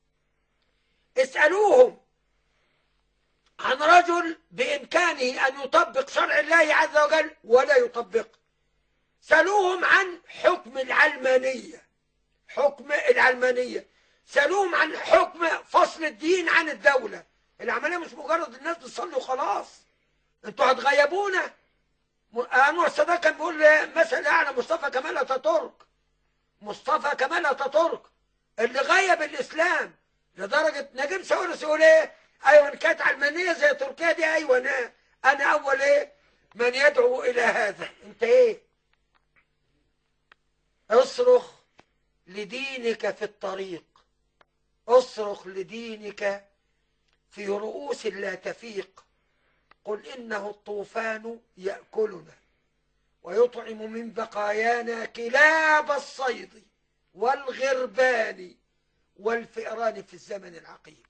اسألوهم عن رجل بإمكانه أن يطبق شرع الله عز وجل ولا يطبق سألوهم عن حكم العلمانية حكم العلمانية سألوهم عن حكم فصل الدين عن الدولة العملية مش مجرد الناس بتصلي وخلاص انتوا هتغيبونا أنور السادات كان بيقول مثل يعني مصطفى كمال أتاتورك مصطفى كمال أتاتورك اللي غيب الإسلام لدرجة نجيب ساويرس يقول إيه أيوة إن كانت علمانية زي تركيا دي أيوة أنا أنا أول إيه من يدعو إلى هذا أنت إيه اصرخ لدينك في الطريق اصرخ لدينك في رؤوس لا تفيق قل إنه الطوفان يأكلنا ويطعم من بقايانا كلاب الصيد والغربان والفئران في الزمن العقيم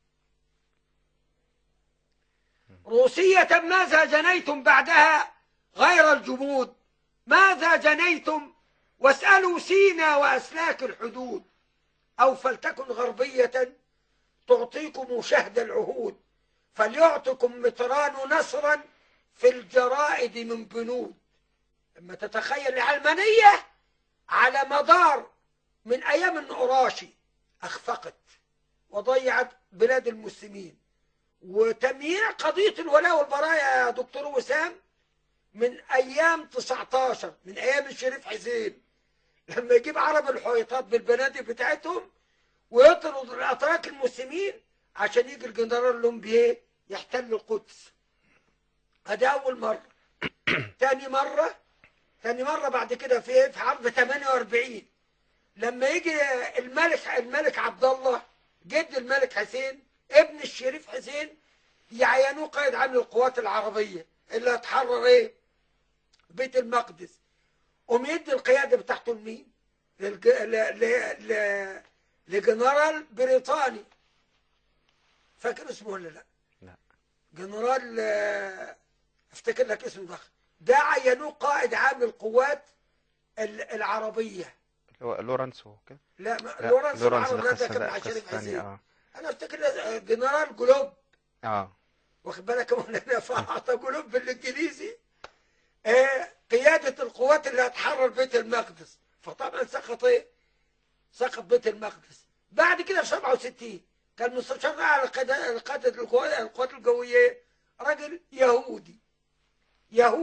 روسية ماذا جنيتم بعدها غير الجمود ماذا جنيتم واسألوا سينا وأسلاك الحدود أو فلتكن غربية تعطيكم شهد العهود فليعطكم متران نصرا في الجرائد من بنود لما تتخيل العلمانية على مدار من أيام النقراشي أخفقت وضيعت بلاد المسلمين وتمييع قضية الولاء والبراء يا دكتور وسام من أيام 19 من أيام الشريف حسين لما يجيب عرب الحويطات بالبنادق بتاعتهم ويطرد الأتراك المسلمين عشان يجي الجنرال لومبيه يحتل القدس هذه أول مرة تاني مرة تاني مرة بعد كده في في حرب 48 لما يجي الملك الملك عبد الله جد الملك حسين ابن الشريف حسين يعينوه قائد عام للقوات العربية اللي هتحرر ايه بيت المقدس قوم يدي القيادة بتاعته لمين للج... ل... ل... ل... لجنرال بريطاني فاكر اسمه ولا لا لا. جنرال آه، افتكر لك اسمه ده ده عينوه قائد عام للقوات ال- العربية لو- لورنسو كده لا, ما لا، لورنس لورنس العرب ده ده قصة كان ده مع قصة شريف ثانية حسين اه انا افتكر ده جنرال جلوب اه واخد بالك مولانا فاعطى جلوب بالانجليزي آه قيادة القوات اللي هتحرر بيت المقدس فطبعا سقط ايه؟ سقط بيت المقدس بعد كده في 67 كان مستشار على قادة قادة القوات القوات الجوية راجل يهودي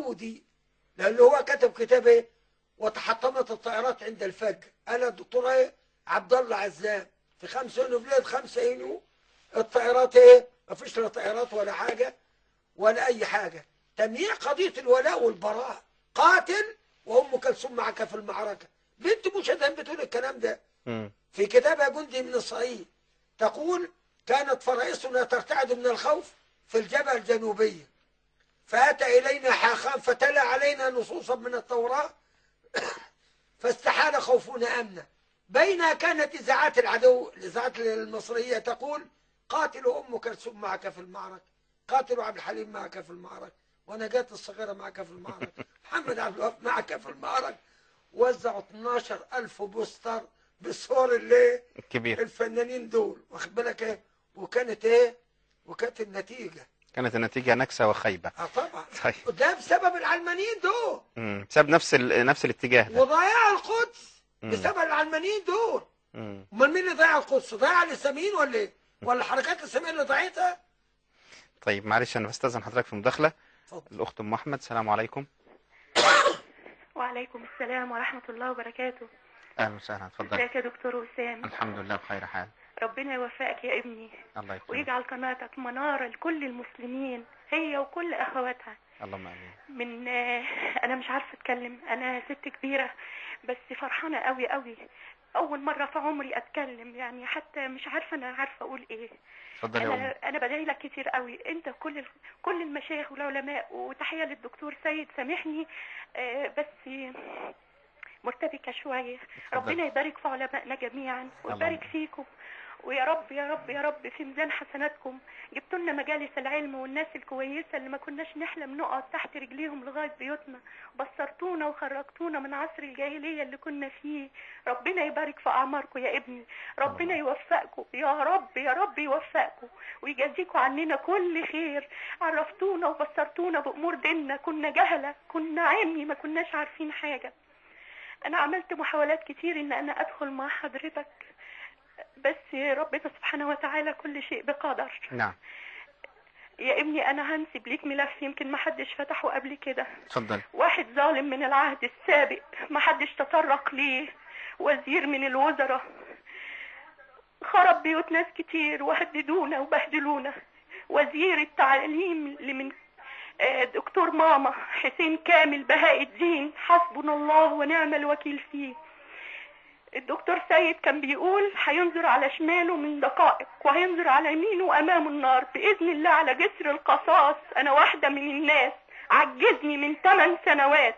اليهودي لأن هو كتب كتاب إيه وتحطمت الطائرات عند الفجر أنا الدكتور إيه عبد الله عزام في 5 يونيو في ليلة 5 يونيو الطائرات إيه ما فيش لا طائرات ولا حاجة ولا أي حاجة تمييع قضية الولاء والبراء قاتل وأم كلثوم معك في المعركة بنت مشهدان بتقول الكلام ده مم. في كتابها جندي من الصعيد تقول كانت فرائسنا ترتعد من الخوف في الجبهة الجنوبية فأتى إلينا حاخام فتلا علينا نصوصا من التوراة فاستحال خوفنا أمنا بينها كانت إذاعات العدو الإذاعات المصرية تقول قاتلوا أم كلثوم معك في المعركة قاتلوا عبد الحليم معك في المعركة ونجاة الصغيرة معك في المعركة محمد عبد الوهاب معك في المعركة وزعوا 12 ألف بوستر بصور اللي كبير الفنانين دول واخد بالك ايه وكانت ايه وكانت النتيجة كانت النتيجة نكسة وخيبة اه طبعا طيب ده بسبب العلمانيين دول مم. بسبب نفس ال... نفس الاتجاه ده وضياع القدس مم. بسبب العلمانيين دول مم. امال مين اللي ضيع القدس ضيع الاسلاميين ولا ايه ولا الحركات الاسلاميه اللي ضيعتها طيب معلش انا بستاذن حضرتك في مداخلة اتفضل الاخت ام احمد السلام عليكم وعليكم السلام ورحمة الله وبركاته اهلا وسهلا اتفضل ازيك يا دكتور وسام الحمد لله بخير حال ربنا يوفقك يا ابني الله يكرمك ويجعل قناتك منارة لكل المسلمين هي وكل أخواتها اللهم امين من آه، أنا مش عارفة أتكلم أنا ست كبيرة بس فرحانة قوي قوي أول مرة في عمري أتكلم يعني حتى مش عارفة أنا عارفة أقول إيه اتفضل يا ام انا انا بدعي لك كتير قوي انت كل ال- كل المشايخ والعلماء وتحيه للدكتور سيد سامحني آه، بس مرتبكه شويه ربنا يبارك في علمائنا جميعا ويبارك اللهم. فيكم ويا رب يا رب يا رب في ميزان حسناتكم جبتوا لنا مجالس العلم والناس الكويسه اللي ما كناش نحلم نقعد تحت رجليهم لغايه بيوتنا بصرتونا وخرجتونا من عصر الجاهليه اللي كنا فيه ربنا يبارك في اعماركم يا ابني ربنا يوفقكم يا رب يا رب يوفقكم ويجازيكم عننا كل خير عرفتونا وبصرتونا بامور ديننا كنا جهله كنا عمي ما كناش عارفين حاجه انا عملت محاولات كتير ان انا ادخل مع حضرتك بس ربنا سبحانه وتعالى كل شيء بقدر نعم يا ابني انا هنسب ليك ملف يمكن ما حدش فتحه قبل كده اتفضل واحد ظالم من العهد السابق ما حدش تطرق ليه وزير من الوزراء خرب بيوت ناس كتير وهددونا وبهدلونا وزير التعليم اللي من آه، دكتور ماما حسين كامل بهاء الدين حسبنا الله ونعم الوكيل فيه الدكتور سيد كان بيقول هينظر على شماله من دقائق وهينظر على يمينه امام النار باذن الله على جسر القصاص انا واحده من الناس عجزني من 8 سنوات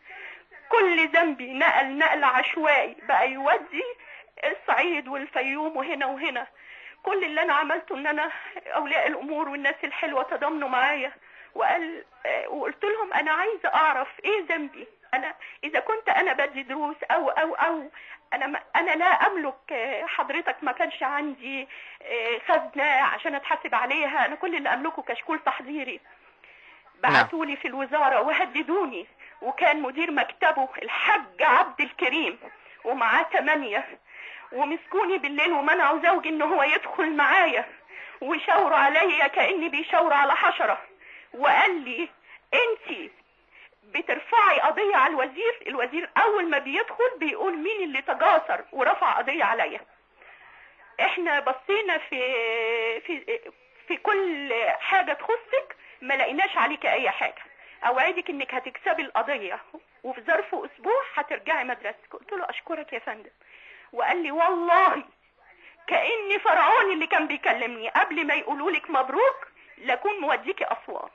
كل ذنبي نقل نقل عشوائي بقى يودي الصعيد والفيوم وهنا وهنا كل اللي انا عملته ان انا اولياء الامور والناس الحلوه تضامنوا معايا وقال آه، وقلت لهم انا عايزه اعرف ايه ذنبي انا اذا كنت انا بدي دروس او او او انا ما انا لا املك آه، حضرتك ما كانش عندي آه، خزنه عشان اتحاسب عليها انا كل اللي املكه كشكول تحضيري بعتوا لي في الوزاره وهددوني وكان مدير مكتبه الحاج عبد الكريم ومعاه ثمانيه ومسكوني بالليل ومنعوا زوجي ان هو يدخل معايا ويشاوروا عليا كاني بيشاوروا على حشره وقال لي انتي بترفعي قضية على الوزير الوزير أول ما بيدخل بيقول مين اللي تجاسر ورفع قضية عليا احنا بصينا في في في كل حاجة تخصك ما لقيناش عليك أي حاجة أوعدك إنك هتكسبي القضية وفي ظرف أسبوع هترجعي مدرستك قلت له أشكرك يا فندم وقال لي والله كأني فرعون اللي كان بيكلمني قبل ما يقولوا لك مبروك لكون موديكي أسوان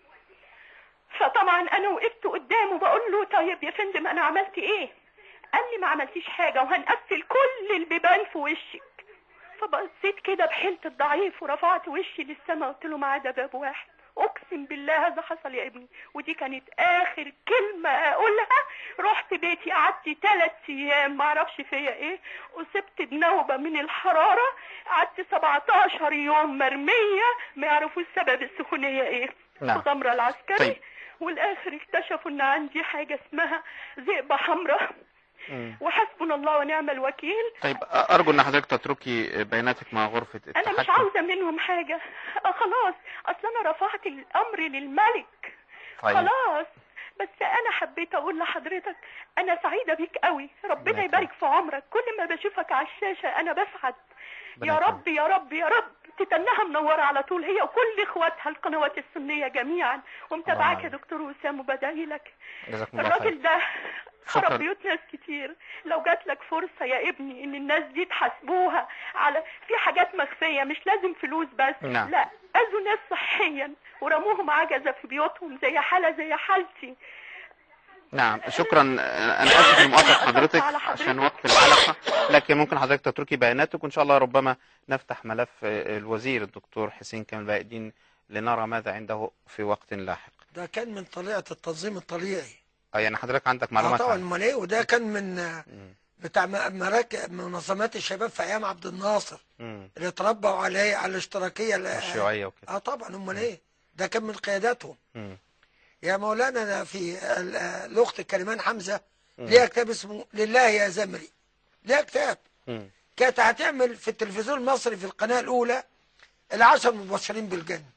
فطبعا انا وقفت قدامه بقول له طيب يا فندم انا عملت ايه قال لي ما عملتيش حاجه وهنقفل كل البيبان في وشك فبصيت كده بحيلة الضعيف ورفعت وشي للسماء قلت له ما عدا باب واحد اقسم بالله هذا حصل يا ابني ودي كانت اخر كلمه اقولها رحت بيتي قعدت ثلاث ايام ما اعرفش فيا ايه اصبت بنوبه من الحراره قعدت 17 يوم مرميه ما يعرفوش سبب السخونيه ايه نعم. في غمره العسكري طيب. والاخر اكتشفوا ان عندي حاجه اسمها ذئبه حمراء مم. وحسبنا الله ونعم الوكيل طيب أ- ارجو ان حضرتك تتركي بياناتك مع غرفة انا مش التحكم عاوزه منهم حاجه آه خلاص اصل انا رفعت الامر للملك طيب خلاص بس انا حبيت اقول لحضرتك انا سعيده بيك قوي الله ربنا يكرمك. يبارك في عمرك كل ما بشوفك على الشاشه انا بسعد ربنا يا يكرمك. رب يا رب يا رب تتنها منوره على طول هي وكل اخواتها القنوات السنيه جميعا ومتابعاك يا الله. دكتور وسام وبدعي لك جزاكم الله خير الراجل ده شكراً. خرب بيوت ناس كتير لو جات لك فرصة يا ابني ان الناس دي تحاسبوها على في حاجات مخفية مش لازم فلوس بس نعم. لا اذوا ناس صحيا ورموهم عجزة في بيوتهم زي حالة زي حالتي نعم شكرا انا اسف لمقاطعه حضرتك على حضرتك. عشان وقت الحلقه لكن ممكن حضرتك تتركي بياناتك وان شاء الله ربما نفتح ملف الوزير الدكتور حسين كامل باقي الدين لنرى ماذا عنده في وقت لاحق ده كان من طليعة التنظيم الطليعي آه، يعني حضرتك عندك اه معلومات طبعا عنه. امال ايه وده كان من آه، مم. بتاع م- مراكز منظمات الشباب في ايام عبد الناصر مم. اللي اتربوا عليه على الاشتراكيه ال- الشيوعيه وكده اه طبعا امال ايه ده كان من قياداتهم مم. يا مولانا أنا في ال- آه، الاخت كريمان حمزه مم. ليها كتاب اسمه لله يا زمري ليها كتاب مم. كانت هتعمل في التلفزيون المصري في القناه الاولى العشر مبشرين بالجنه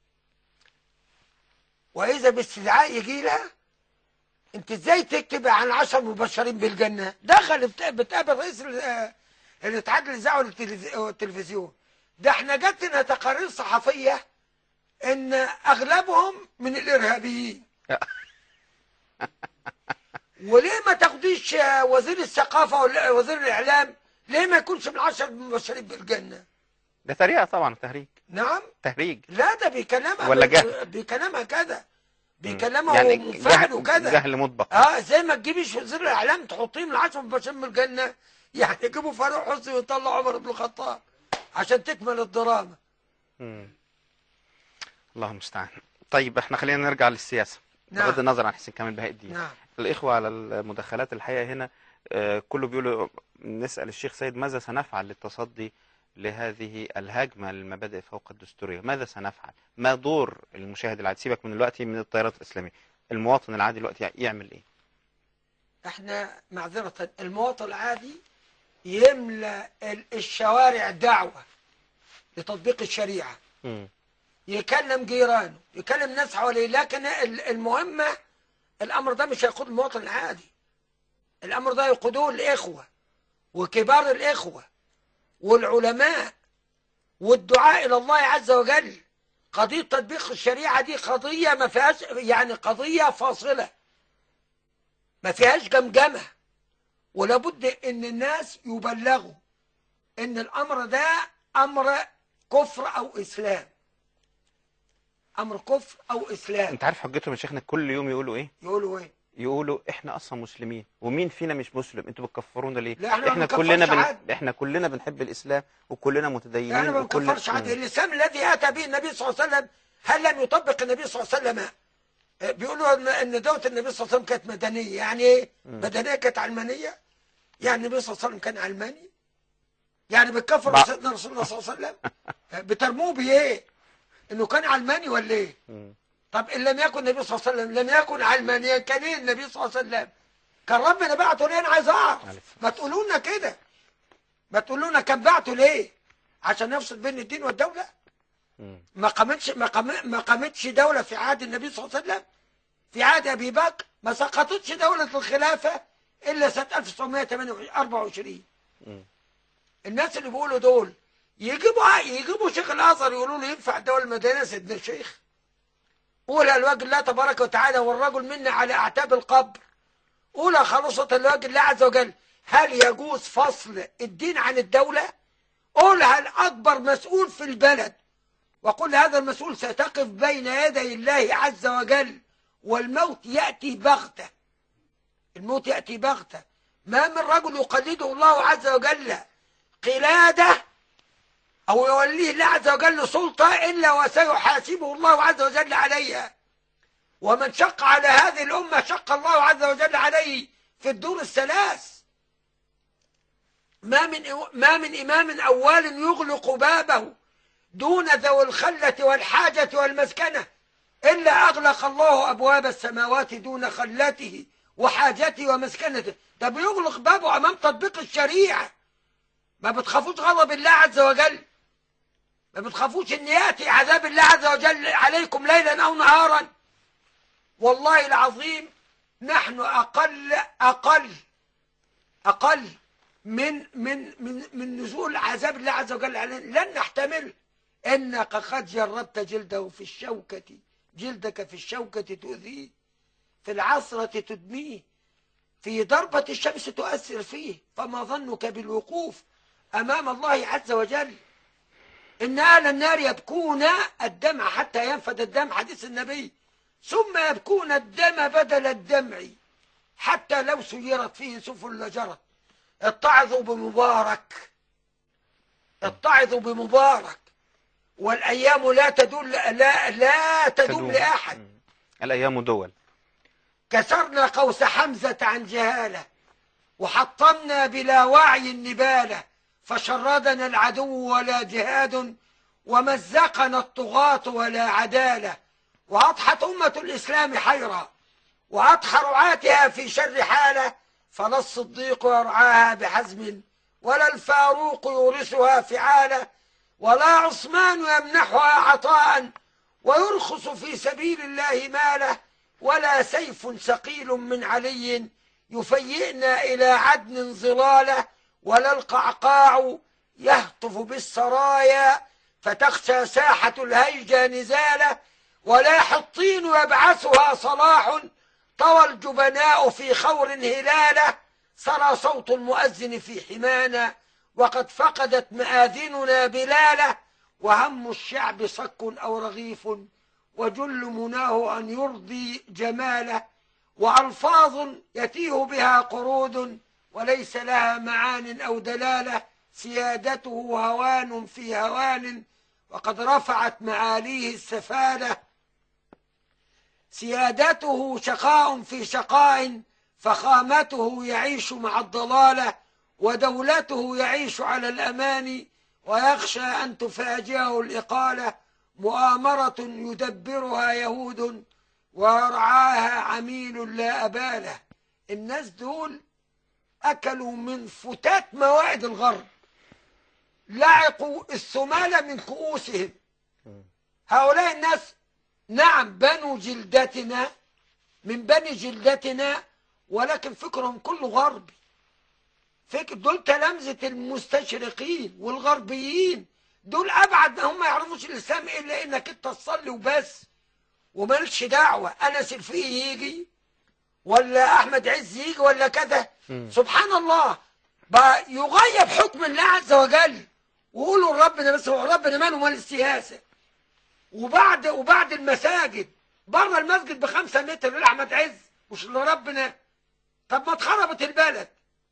واذا باستدعاء يجي لها انت ازاي تكتب عن عشر مبشرين بالجنه دخل بت- بتقابل رئيس ال- آه، الاتحاد الاذاعه والتلفز- والتلفزيون ده احنا جت لنا تقارير صحفيه ان اغلبهم من الارهابيين وليه ما تاخديش آه، وزير الثقافه ولا وزير الاعلام ليه ما يكونش من عشر مبشرين بالجنه ده تريقه طبعا تهريج نعم تهريج لا ده بيكلمها ولا بي- جهل؟ بيكلمها كده بيكلمها يعني يعني ومنفعل جهل, وكده جهل مطبق اه زي ما تجيبيش وزير الاعلام تحطيه من عشر مباشرين من الجنه يعني يجيبوا فاروق حسني ويطلعوا عمر بن الخطاب عشان تكمل الدراما مم. الله المستعان طيب احنا خلينا نرجع للسياسه نعم. بغض النظر عن حسين كامل بهاء الدين نعم الإخوة على المداخلات الحقيقة هنا آه، كله بيقولوا نسأل الشيخ سيد ماذا سنفعل للتصدي لهذه الهجمة للمبادئ فوق الدستورية ماذا سنفعل ما دور المشاهد العادي سيبك من دلوقتي من التيارات الإسلامية المواطن العادي دلوقتي يعمل إيه احنا معذرة المواطن العادي يملى ال- الشوارع دعوة لتطبيق الشريعة مم. يكلم جيرانه يكلم ناس حواليه لكن ال- المهمة الأمر ده مش هيقود المواطن العادي الأمر ده يقودوه الإخوة وكبار الإخوة والعلماء والدعاء إلى الله عز وجل قضية تطبيق الشريعة دي قضية ما فيهاش يعني قضية فاصلة ما فيهاش جمجمة ولابد ان الناس يبلغوا ان الامر ده امر كفر او اسلام امر كفر او اسلام أنت عارف حجتهم يا شيخنا كل يوم يقولوا إيه يقولوا ايه يقولوا إحنا أصلا مسلمين ومين فينا مش مسلم أنتوا بتكفرونا ليه لا، إحنا ما إحنا بنكفرش كلنا بن... عاد. إحنا كلنا بنحب الإسلام وكلنا متدينين احنا ما وكل- بنكفرش عاد مم. الاسلام الذي اتى به النبي صلى الله عليه وسلم هل لم يطبق النبي صلى الله عليه وسلم آه، بيقولوا ان ان دوله النبي صلى الله عليه وسلم كانت مدنيه يعني ايه مدنيه كانت علمانيه يعني النبي صلى الله عليه وسلم كان علماني يعني بتكفر بع- سيدنا رسول الله صلى الله عليه وسلم آه، بترموه بايه انه كان علماني ولا ايه مم. طب ان لم يكن النبي صلى الله عليه وسلم لم يكن علمانيا كان ايه النبي صلى الله عليه وسلم كان ربنا بعته ليه انا عايز اعرف عليه ما تقولوا لنا كده ما تقولوا لنا كان بعته ليه عشان يفصل بين الدين والدوله مم. ما قامتش ما قام- ما قامتش دوله في عهد النبي صلى الله عليه وسلم في عهد ابي بكر ما سقطتش دوله الخلافه الا سنه 1924 مم. الناس اللي بيقولوا دول يجيبوا يجيبوا شيخ الازهر يقولوا له ينفع الدوله المدنيه سيدنا الشيخ قول الواجب الله تبارك وتعالى والرجل منا على اعتاب القبر قول خلصت الواجب الله عز وجل هل يجوز فصل الدين عن الدوله قولها الاكبر مسؤول في البلد وقل هذا المسؤول ستقف بين يدي الله عز وجل والموت ياتي بغته الموت ياتي بغته ما من رجل يقلده الله عز وجل قلاده او يوليه الله عز وجل سلطه الا وسيحاسبه الله عز وجل عليها ومن شق على هذه الامه شق الله عز وجل عليه في الدور الثلاث ما من ما من امام اول يغلق بابه دون ذوي الخله والحاجه والمسكنه الا اغلق الله ابواب السماوات دون خلته وحاجته ومسكنته ده بيغلق بابه امام تطبيق الشريعه ما بتخافوش غضب الله عز وجل ما بتخافوش ان ياتي عذاب الله عز وجل عليكم ليلا او نهارا والله العظيم نحن أقل أقل أقل من من من من نزول عذاب الله عز وجل علينا لن نحتمل إنك قد جربت جلده في الشوكة جلدك في الشوكة تؤذيه في العصرة تدميه في ضربة الشمس تؤثر فيه فما ظنك بالوقوف أمام الله عز وجل إن أهل النار يبكون الدمع حتى ينفد الدم حديث النبي ثم يبكون الدم بدل الدمع حتى لو سيرت فيه سفن لجرت اتعظوا بمبارك اتعظوا بمبارك والأيام لا تدل لا لا تدوم لأحد مم. الأيام دول كسرنا قوس حمزة عن جهالة وحطمنا بلا وعي النبالة فشردنا العدو ولا جهاد ومزقنا الطغاة ولا عدالة وأضحت أمة الإسلام حيرا وأضحى رعاتها في شر حالة فلا الصديق يرعاها بحزم ولا الفاروق يورثها فعالة ولا عثمان يمنحها عطاء ويرخص في سبيل الله ماله ولا سيف ثقيل من علي يفيئنا إلى عدن ظلاله ولا القعقاع يهتف بالسرايا فتخشى ساحة الهيجة نزاله ولا حطين يبعثها صلاح طوى الجبناء في خور هلاله سرى صوت المؤذن في حمانا وقد فقدت مآذننا بلاله وهم الشعب صك أو رغيف وجل مناه أن يرضي جماله وألفاظ يتيه بها قرود وليس لها معان أو دلالة سيادته هوان في هوان وقد رفعت معاليه السفالة سيادته شقاء في شقاء فخامته يعيش مع الضلالة ودولته يعيش على الأمان ويخشى أن تفاجئه الإقالة مؤامرة يدبرها يهود ويرعاها عميل لا أباله الناس دول أكلوا من فتات موائد الغرب لعقوا الثمالة من كؤوسهم هؤلاء الناس نعم بنو جلدتنا من بني جلدتنا ولكن فكرهم كله غربي فكر دول تلامذة المستشرقين والغربيين دول أبعد ما هم ما يعرفوش الإسلام إلا إنك أنت تصلي وبس ومالكش دعوة أنس الفقي يجي ولا أحمد عز يجي ولا كذا مم. سبحان الله بقى يغيب حكم الله عز وجل وقولوا لربنا بس هو ربنا ماله مال السياسة وبعد وبعد المساجد بره المسجد بخمسة متر لأحمد عز مش لربنا طب ما اتخربت البلد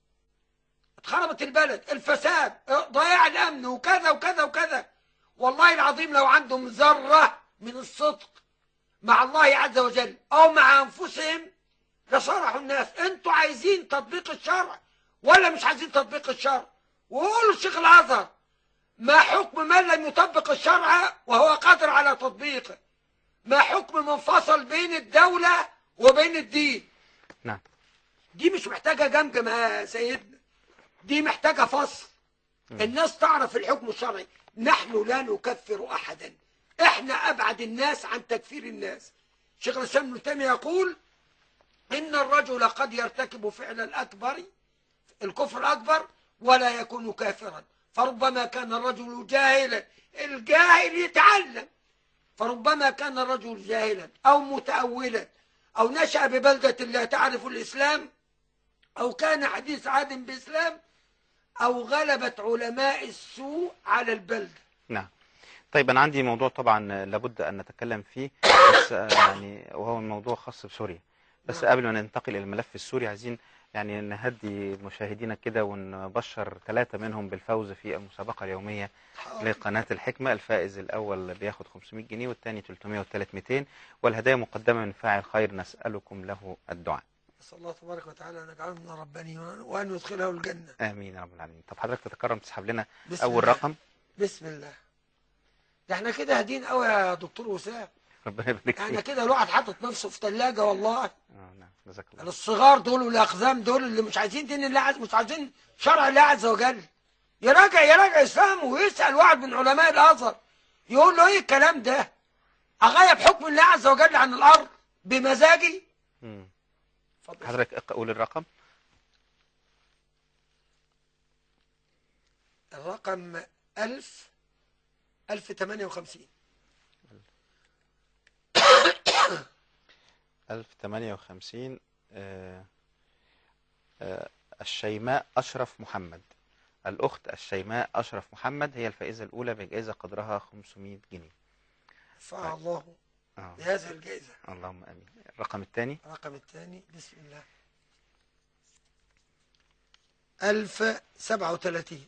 اتخربت البلد الفساد ضياع الأمن وكذا وكذا وكذا والله العظيم لو عندهم ذرة من الصدق مع الله عز وجل أو مع أنفسهم لصرحوا الناس انتوا عايزين تطبيق الشرع ولا مش عايزين تطبيق الشرع وقولوا الشيخ الازهر ما حكم من لم يطبق الشرع وهو قادر على تطبيقه ما حكم من فصل بين الدولة وبين الدين نعم دي مش محتاجة جمجمة يا سيدنا دي محتاجة فصل الناس تعرف الحكم الشرعي نحن لا نكفر أحدا احنا أبعد الناس عن تكفير الناس شيخ الإسلام ابن تيمية يقول إن الرجل قد يرتكب فعل الأكبر الكفر الأكبر ولا يكون كافرا فربما كان الرجل جاهلا الجاهل يتعلم فربما كان الرجل جاهلا أو متأولا أو نشأ ببلدة لا تعرف الإسلام أو كان حديث عهد بإسلام أو غلبت علماء السوء على البلدة نعم طيب أنا عندي موضوع طبعا لابد أن نتكلم فيه بس آه، يعني وهو موضوع خاص بسوريا بس قبل ما ننتقل إلى الملف السوري عايزين يعني نهدي مشاهدينا كده ونبشر ثلاثة منهم بالفوز في المسابقة اليومية لقناة الحكمة الفائز الأول بياخد 500 جنيه والثاني 300 والثالث 200 والهدايا مقدمة من فاعل خير نسألكم له الدعاء نسأل الله تبارك وتعالى أن يجعله من رباني وأن يدخله الجنة آمين يا رب العالمين طب حضرتك تتكرم تسحب لنا بسم أول الله. رقم بسم الله ده احنا كده هادين قوي يا دكتور وسام ربنا يبارك احنا فيك كده الواحد حاطط نفسه في ثلاجة والله آه، نعم جزاك الله الصغار دول والاقزام دول اللي مش عايزين دين الله عز مش عايزين شرع الله عز وجل يراجع يراجع اسلامه ويسال واحد من علماء الازهر يقول له ايه الكلام ده اغيب حكم الله عز وجل عن الارض بمزاجي مم. اتفضل حضرتك اق- قول الرقم الرقم ألف ألف تمانية وخمسين 1058 آه، آه، الشيماء أشرف محمد الأخت الشيماء أشرف محمد هي الفائزة الأولى بجائزة قدرها 500 جنيه رفع الله آه. بهذه الجائزة اللهم آمين الرقم الثاني الرقم الثاني بسم الله ألف سبعة وثلاثين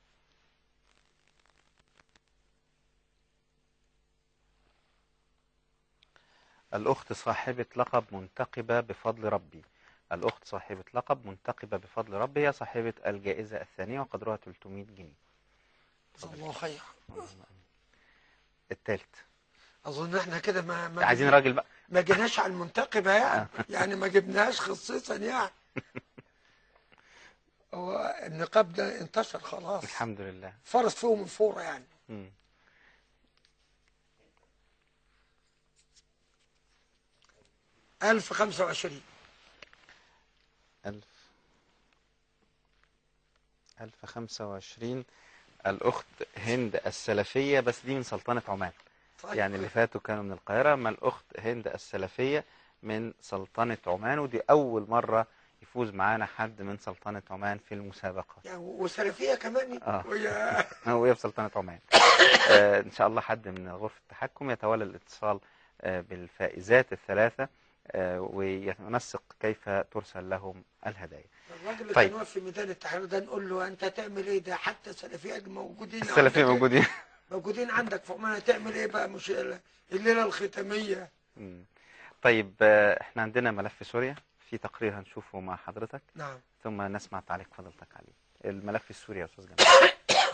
الأخت صاحبة لقب منتقبة بفضل ربي الأخت صاحبة لقب منتقبة بفضل ربي هي صاحبة الجائزة الثانية وقدرها 300 جنيه جزاه الله خير اللهم آمين. الثالث أظن احنا كده ما ما عايزين راجل بقى ما جيناش على المنتقبة يعني يعني ما جبناهاش خصيصا يعني هو النقاب ده انتشر خلاص الحمد لله فرض فيهم الفورة يعني مم. ألف خمسة وعشرين ألف ألف خمسة وعشرين الأخت هند السلفية بس دي من سلطنة عمان طيب يعني اللي فاتوا كانوا من القاهرة أما الأخت هند السلفية من سلطنة عمان ودي أول مرة يفوز معانا حد من سلطنة عمان في المسابقة يعني وسلفية كمان آه. ويا وهي في سلطنة عمان آه إن شاء الله حد من غرفة التحكم يتولى الاتصال آه بالفائزات الثلاثة آه وينسق كيف ترسل لهم الهدايا الراجل اللي طيب. كان واقف في ميدان التحرير ده نقول له انت هتعمل ايه ده حتى السلفية موجودين السلفية عندك. موجودين موجودين عندك في عمان هتعمل ايه بقى مش الليلة الختامية مم. طيب آه، احنا عندنا ملف سوريا في تقرير هنشوفه مع حضرتك نعم ثم نسمع تعليق فضلتك عليه الملف السوري يا استاذ جمال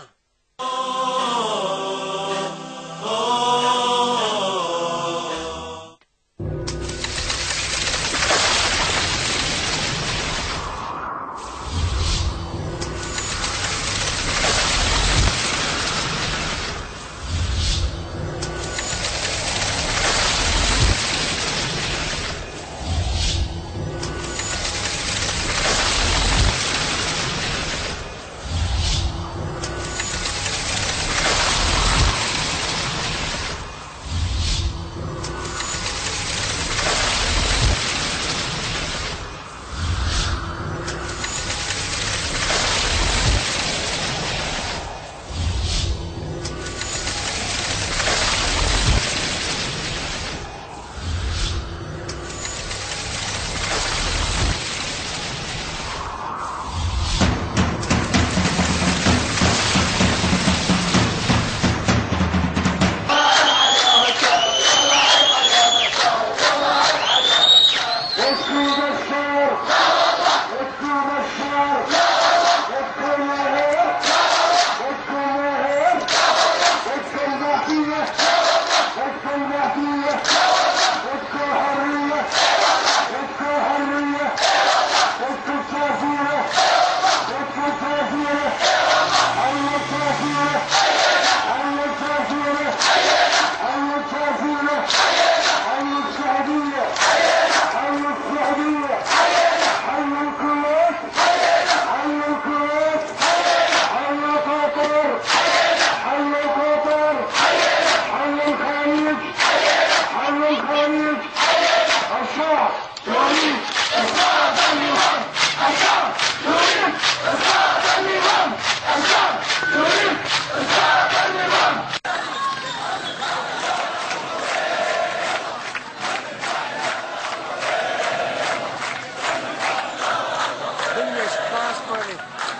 Finish prosperly.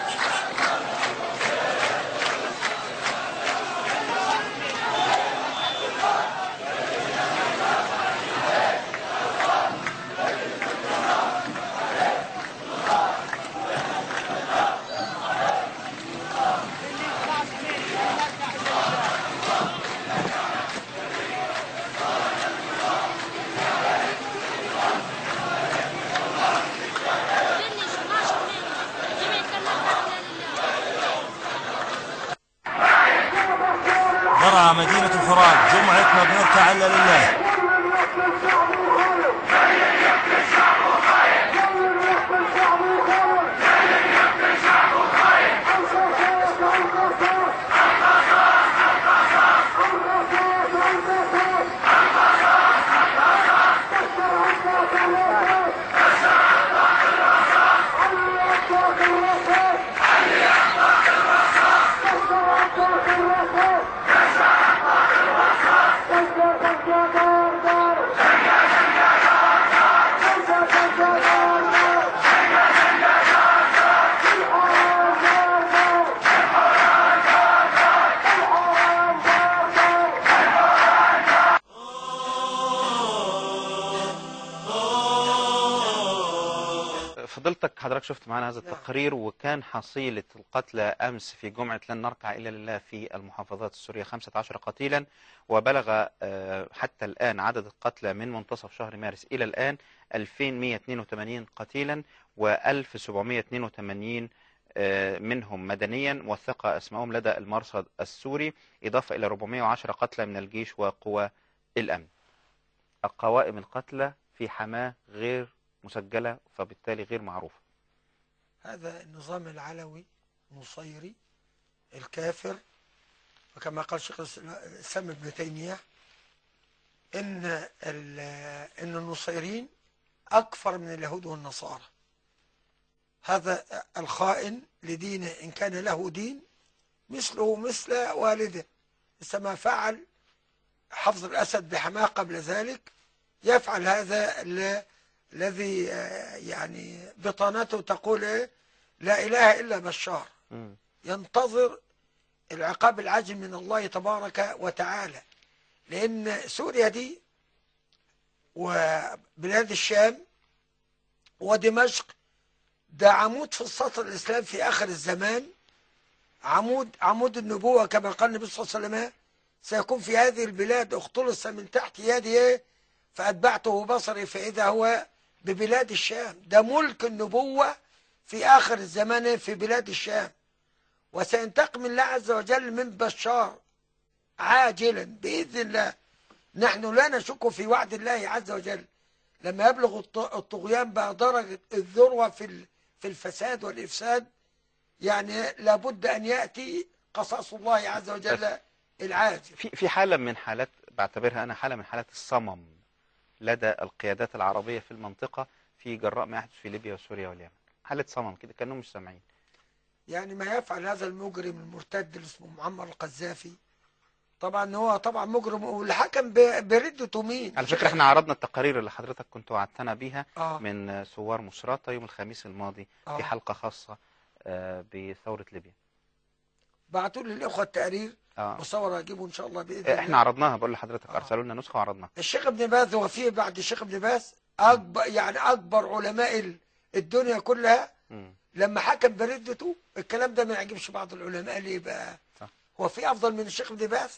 فينيش 12 منهم جميع كلام لله درعا مدينة الفرات جمعة مبنى تعالى لله فضلتك حضرتك شفت معنا هذا نعم. التقرير وكان حصيلة القتلى أمس في جمعة لن نركع إلا لله في المحافظات السورية 15 قتيلا وبلغ آه، حتى الآن عدد القتلى من منتصف شهر مارس إلى الآن 2182 قتيلا و1782 منهم مدنيا وثق اسمائهم لدى المرصد السوري إضافة إلى 410 قتلى من الجيش وقوى الأمن القوائم القتلى في حماة غير مسجلة فبالتالي غير معروفة هذا النظام العلوي نصيري الكافر وكما قال شيخ الإسلام ابن تيمية إن ال- إن النصيرين أكفر من اليهود والنصارى هذا الخائن لدينه إن كان له دين مثله مثل والده مثل ما فعل حفظ الأسد بحماه قبل ذلك يفعل هذا ال- الذي آه، يعني بطانته تقول إيه؟ لا إله إلا بشار مم. ينتظر العقاب العاجل من الله تبارك وتعالى لأن سوريا دي وبلاد الشام ودمشق ده عمود في السطر الإسلام في آخر الزمان عمود عمود النبوة كما قال النبي صلى الله عليه وسلم سيكون في هذه البلاد اختلص من تحت يدي إيه؟ فأتبعته بصري فإذا هو ببلاد الشام ده ملك النبوة في آخر الزمان في بلاد الشام وسينتقم الله عز وجل من بشار عاجلا بإذن الله نحن لا نشك في وعد الله عز وجل لما يبلغ الط- الطغيان بقى درجة الذروة في ال- في الفساد والإفساد يعني لابد أن يأتي قصاص الله عز وجل العاجل في في حالة من حالات بعتبرها أنا حالة من حالات الصمم لدى القيادات العربية في المنطقة في جراء ما يحدث في ليبيا وسوريا واليمن حالة صمم كده كأنهم مش سامعين يعني ما يفعل هذا المجرم المرتد اللي اسمه معمر القذافي طبعا هو طبعا مجرم والحكم ب- بردته مين على فكرة احنا عرضنا التقارير اللي حضرتك كنت وعدتنا بيها آه. من ثوار مصراتة يوم الخميس الماضي آه. في حلقة خاصة آه، بثورة ليبيا بعتوا لي الاخوه التقرير اه مصور اجيبه ان شاء الله باذن احنا الله عرضناها بقول لحضرتك آه. ارسلوا لنا نسخة وعرضناها الشيخ ابن باز هو فيه بعد الشيخ ابن باز اكبر يعني اكبر علماء ال- الدنيا كلها مم. لما حكم بردته الكلام ده ما يعجبش بعض العلماء ليه بقى صح. هو في افضل من الشيخ ابن باز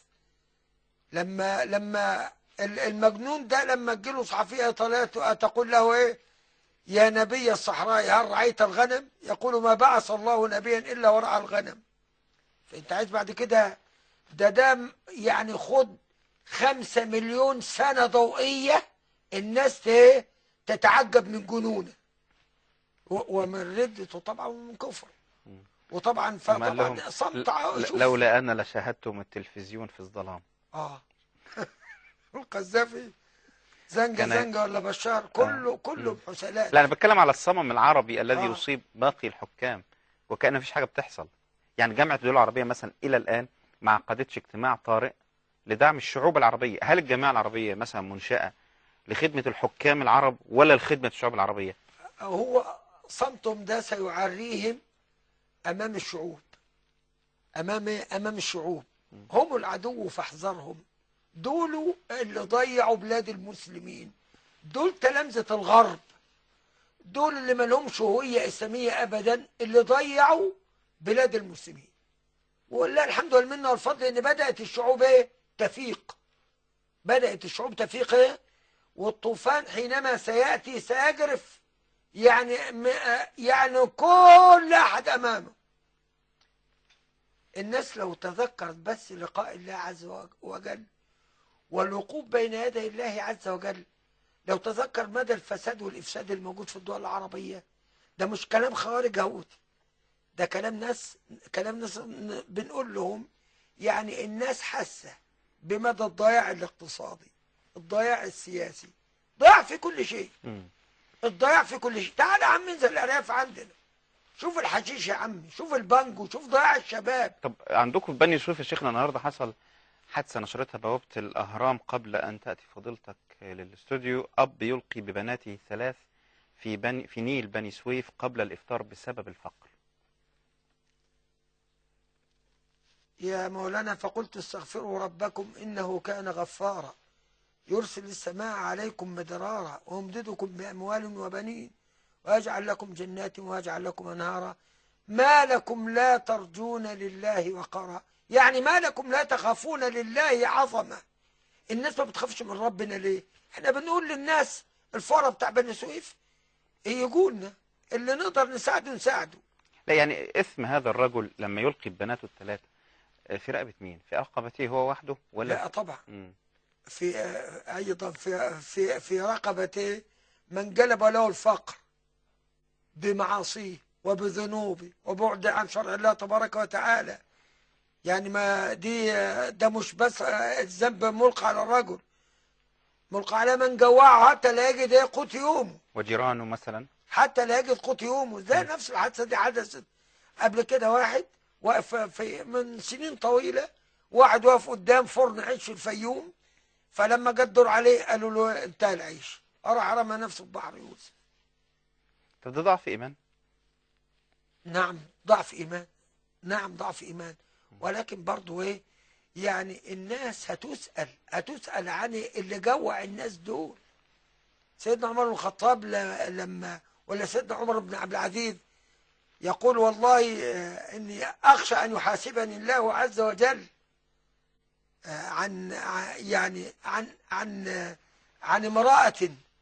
لما لما ال- المجنون ده لما تجيله صحفيه طلعت تقول له ايه يا نبي الصحراء هل رعيت الغنم يقول ما بعث الله نبيا الا ورعى الغنم فانت عايز بعد كده ده ده م- يعني خد خمسة مليون سنة ضوئية الناس ت- تتعجب من جنونه و- ومن ردته طبعا من كفر وطبعا ثم قال لهم فطبعا صمت ل- شوف. لولا أنا لشاهدتم التلفزيون في الظلام اه القذافي زنجة كان- زنجة ولا بشار كله كله حسلاء لا أنا بتكلم على الصمم العربي الذي آه. يصيب باقي الحكام وكأن مفيش حاجة بتحصل يعني جامعة الدول العربية مثلا إلى الآن ما عقدتش اجتماع طارئ لدعم الشعوب العربية هل الجامعة العربية مثلا منشأة لخدمة الحكام العرب ولا لخدمة الشعوب العربية هو صمتهم ده سيعريهم امام الشعوب امام امام الشعوب هم العدو فاحذرهم دول اللي ضيعوا بلاد المسلمين دول تلامذة الغرب دول اللي ما لهمش هوية إسلامية أبدا اللي ضيعوا بلاد المسلمين والله الحمد والمنة والفضل إن بدأت الشعوب إيه تفيق بدأت الشعوب تفيق إيه والطوفان حينما سيأتي سيجرف يعني م- يعني كل أحد أمامه الناس لو تذكرت بس لقاء الله عز وجل والوقوف بين يدي الله عز وجل لو تذكر مدى الفساد والإفساد الموجود في الدول العربية ده مش كلام خوارج هوتي ده كلام ناس كلام ناس بنقول لهم يعني الناس حاسة بمدى الضياع الاقتصادي الضياع السياسي ضياع في كل شيء مم. الضياع في كل شيء تعال يا عم انزل الارياف عندنا شوف الحشيش يا عم شوف البانجو شوف ضياع الشباب طب عندكم في بني سويف يا شيخنا النهارده حصل حادثة نشرتها بوابة الأهرام قبل أن تأتي فضيلتك للاستوديو أب يلقي ببناته ثلاث في بني في نيل بني سويف قبل الإفطار بسبب الفقر يا مولانا فقلت استغفروا ربكم إنه كان غفارا يرسل السماء عليكم مدرارا ويمددكم بأموال وبنين ويجعل لكم جنات ويجعل لكم أنهارا ما لكم لا ترجون لله وقرا يعني ما لكم لا تخافون لله عظمة الناس ما بتخافش من ربنا ليه احنا بنقول للناس الفورة بتاع بني سويف يقولنا اللي نقدر نساعده نساعده لا يعني إثم هذا الرجل لما يلقي ببناته الثلاثة آه، في رقبة مين في رقبته هو وحده ولا لا طبعا مم. في آه، أيضا في في في رقبته من جلب له الفقر بمعاصيه وبذنوبه وبعد عن شرع الله تبارك وتعالى يعني ما دي آه، ده مش بس آه، الذنب ملقى على الرجل ملقى على من جوعه حتى لا يجد إيه قوت يومه وجيرانه مثلا حتى لا يجد قوت يومه زي نفس الحادثه دي حدثت قبل كده واحد واقف في من سنين طويله واحد واقف قدام فرن عيش في الفيوم فلما جت دور عليه قالوا له انتهى العيش راح رمى نفسه في بحر يوسف طب ده ضعف إيمان نعم ضعف ايمان نعم ضعف ايمان ولكن برضو ايه يعني الناس هتسأل هتسأل عن اللي جوع الناس دول سيدنا عمر بن الخطاب ل- لما ولا سيدنا عمر بن عبد العزيز يقول والله آه، اني اخشى ان يحاسبني الله عز وجل آه، عن ع- يعني عن عن آه، عن امرأة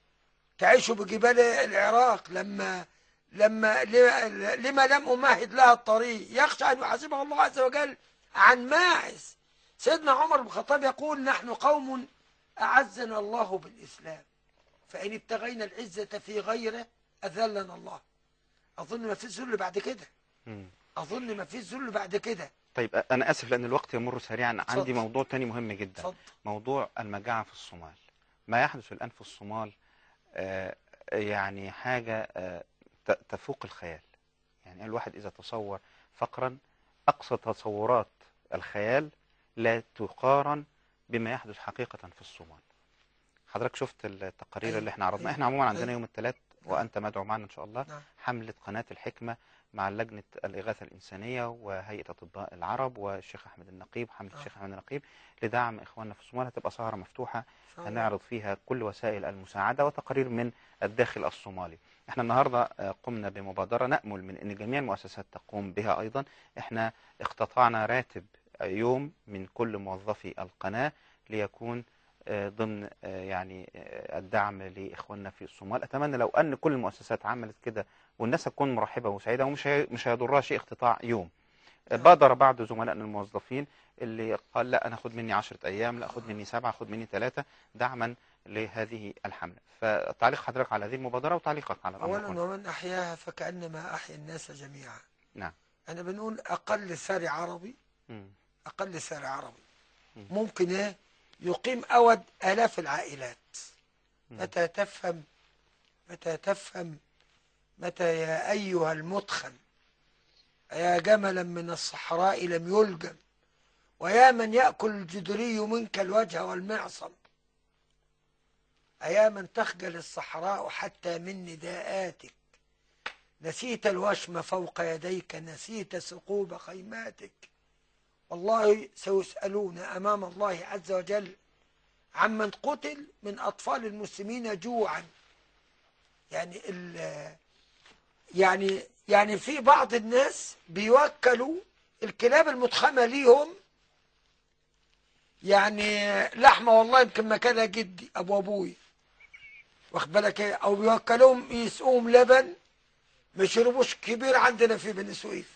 تعيش بجبال العراق لما لما ل- لما لم امهد لها الطريق يخشى ان يحاسبها الله عز وجل عن ماعز سيدنا عمر بن الخطاب يقول نحن قوم اعزنا الله بالاسلام فان ابتغينا العزه في غيره اذلنا الله اظن ما فيش ذل بعد كده مم. اظن ما فيش ذل بعد كده طيب أ- أنا آسف لأن الوقت يمر سريعا عندي اتفضل. موضوع تاني مهم جدا اتفضل موضوع المجاعة في الصومال ما يحدث الآن في الصومال آه، يعني حاجة آه، ت- تفوق الخيال يعني الواحد إذا تصور فقرا أقصى تصورات الخيال لا تقارن بما يحدث حقيقة في الصومال حضرتك شفت التقارير أيوة، اللي احنا عرضناها أيوة، احنا عموما عندنا أيوة. يوم الثلاث وأنت مدعو معنا إن شاء الله نعم حملة قناة الحكمة مع لجنة الإغاثة الإنسانية وهيئة أطباء العرب والشيخ أحمد النقيب حملة آه. الشيخ أحمد النقيب لدعم إخواننا في الصومال هتبقى سهرة مفتوحة إن شاء الله. هنعرض فيها كل وسائل المساعدة وتقارير من الداخل الصومالي احنا النهاردة آه، قمنا بمبادرة نأمل من أن جميع المؤسسات تقوم بها أيضا احنا اقتطعنا راتب يوم من كل موظفي القناة ليكون آه، ضمن آه، يعني آه، الدعم لإخواننا في الصومال أتمنى لو أن كل المؤسسات عملت كده والناس هتكون مرحبة وسعيدة ومش هي- مش هيضرها شيء اقتطاع يوم آه، بادر بعض زملائنا الموظفين اللي قال لا أنا خد مني عشرة أيام لا خد مني سبعة خد مني ثلاثة دعما لهذه الحملة فتعليق حضرتك على هذه المبادرة وتعليقك على الأمر اولا كله. ومن احياها فكانما احيا الناس جميعا نعم انا بنقول اقل ثري عربي مم. اقل ثري عربي مم. ممكن ايه يقيم اود الاف العائلات مم. متى تفهم متى تفهم متى يا ايها المتخن يا جملا من الصحراء لم يلجم ويا من ياكل الجدري منك الوجه والمعصم أيا من تخجل الصحراء حتى من نداءاتك نسيت الوشم فوق يديك نسيت ثقوب خيماتك والله سيسألون أمام الله عز وجل عمن قتل من أطفال المسلمين جوعا يعني ال يعني يعني في بعض الناس بيوكلوا الكلاب المتخمة ليهم يعني لحمة والله يمكن مكانها جدي أبو أبوي واخد بالك ايه او بيوكلوهم يسقوهم لبن ما يشربوش كبير عندنا في بني سويف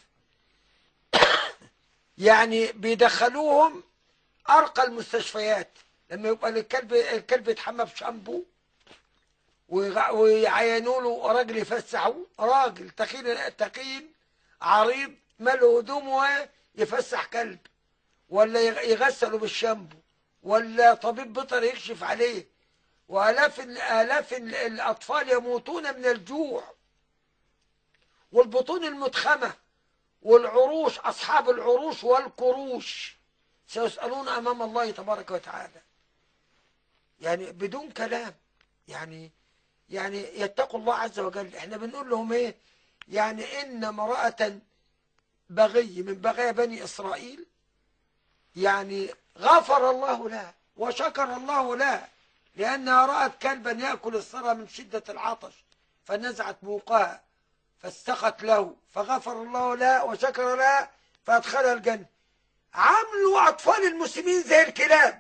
يعني بيدخلوهم ارقى المستشفيات لما يبقى الكلب الكلب يتحمى بشامبو ويغ- ويعينوا له راجل يفسحه راجل تخين تخين عريض ماله هدومه يفسح كلب ولا يغ- يغسله بالشامبو ولا طبيب بيطري يكشف عليه وآلاف آلاف ال- الأطفال يموتون من الجوع والبطون المتخمة والعروش أصحاب العروش والقروش سيسألون أمام الله تبارك وتعالى يعني بدون كلام يعني يعني يتقوا الله عز وجل احنا بنقول لهم ايه يعني ان امرأة بغي من بغايا بني إسرائيل يعني غفر الله لها وشكر الله لها لأنها رأت كلبا يأكل الثرى من شدة العطش فنزعت موقها فاستقت له فغفر الله لها وشكر لها فأدخلها الجنة عملوا أطفال المسلمين زي الكلاب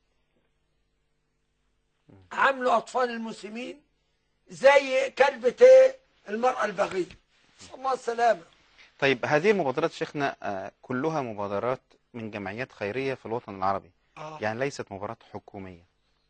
عملوا أطفال المسلمين زي كلبة إيه؟ المرأة البغية نسأل الله السلامة طيب هذه المبادرات شيخنا آه، كلها مبادرات من جمعيات خيرية في الوطن العربي آه. يعني ليست مبادرات حكومية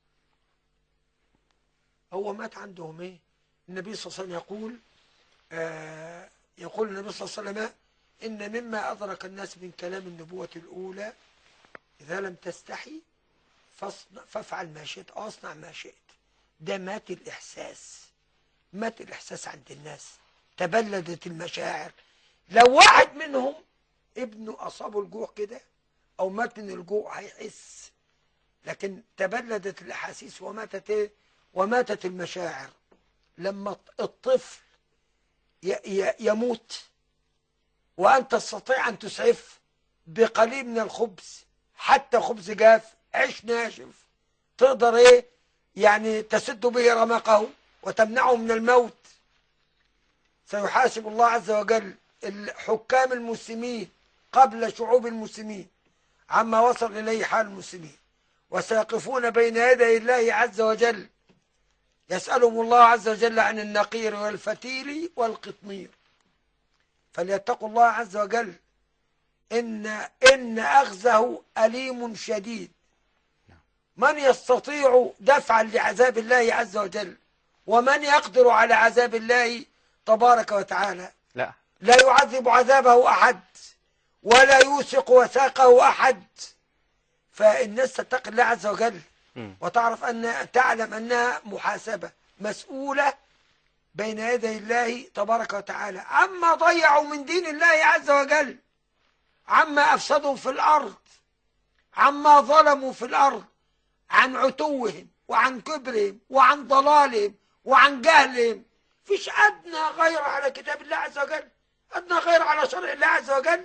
هو مات عندهم ايه النبي صلى الله عليه وسلم يقول آه يقول النبي صلى الله عليه وسلم ان مما ادرك الناس من كلام النبوة الاولى اذا لم تستحي فاصنع فافعل ما شئت أو اصنع ما شئت ده مات الاحساس مات الاحساس عند الناس تبلدت المشاعر لو واحد منهم ابنه اصابه الجوع كده او مات من الجوع هيحس لكن تبلدت الاحاسيس وماتت ايه وماتت المشاعر لما الطفل ي- ي- يموت وأنت تستطيع أن تسعف بقليل من الخبز حتى خبز جاف عيش ناشف تقدر إيه يعني تسد به رمقه وتمنعه من الموت سيحاسب الله عز وجل الحكام المسلمين قبل شعوب المسلمين عما وصل إليه حال المسلمين وسيقفون بين يدي الله عز وجل يسألهم الله عز وجل عن النقير والفتيل والقطمير فليتقوا الله عز وجل إن إن أخذه أليم شديد من يستطيع دفعا لعذاب الله عز وجل ومن يقدر على عذاب الله تبارك وتعالى لا لا يعذب عذابه أحد ولا يوثق وثاقه أحد فالناس تتقي الله عز وجل مم. وتعرف أن تعلم أنها محاسبة مسؤولة بين يدي الله تبارك وتعالى عما ضيعوا من دين الله عز وجل عما أفسدوا في الأرض عما ظلموا في الأرض عن عتوهم وعن كبرهم وعن ضلالهم وعن جهلهم فيش أدنى غير على كتاب الله عز وجل أدنى غير على شرع الله عز وجل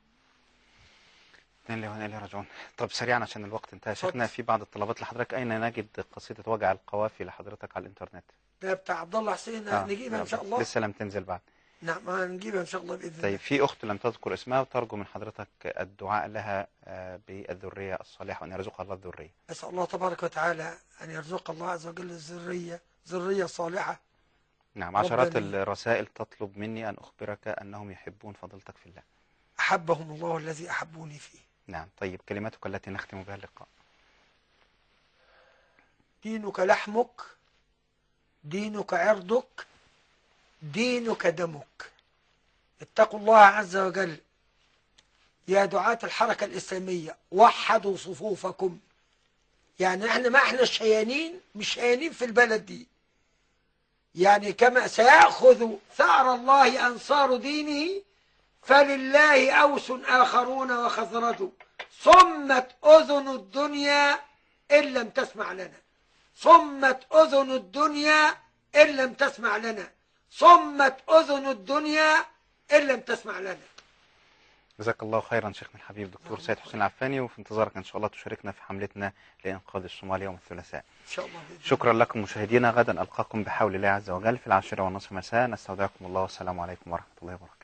إنا لله وإنا إليه راجعون طب سريعا عشان الوقت انتهى اتفضل. شيخنا في بعض الطلبات لحضرتك أين نجد قصيدة وجع القوافي لحضرتك على الإنترنت ده بتاع عبد الله حسين آه، نجيبها إن شاء الله لسه لم تنزل بعد نعم هنجيبها إن شاء الله بإذن الله طيب في أخت لم تذكر اسمها وترجو من حضرتك الدعاء لها آه، بالذرية الصالحة وأن يرزقها الله الذرية أسأل الله تبارك وتعالى أن يرزق الله عز وجل الذرية ذرية صالحة نعم عشرات ربنا- الرسائل تطلب مني أن أخبرك أنهم يحبون فضيلتك في الله أحبهم الله الذي أحبوني فيه نعم طيب كلمتك التي نختم بها اللقاء دينك لحمك دينك عرضك دينك دمك اتقوا الله عز وجل يا دعاة الحركة الإسلامية وحدوا صفوفكم يعني احنا ما احنا شيانين مش شيانين في البلد دي يعني كما سيأخذ ثأر الله أنصار دينه فلله أوس آخرون وخزرج صمت أذن الدنيا إن لم تسمع لنا صمت أذن الدنيا إن لم تسمع لنا صمت أذن الدنيا إن لم تسمع لنا جزاك الله خيرا شيخنا الحبيب دكتور سيد حسين العفاني وفي انتظارك إن شاء الله تشاركنا في حملتنا لإنقاذ الصومال يوم الثلاثاء إن شاء الله بإذن الله. شكرا لكم مشاهدينا غدا ألقاكم بحول الله عز وجل في العاشرة والنصف مساء نستودعكم الله والسلام عليكم ورحمة الله وبركاته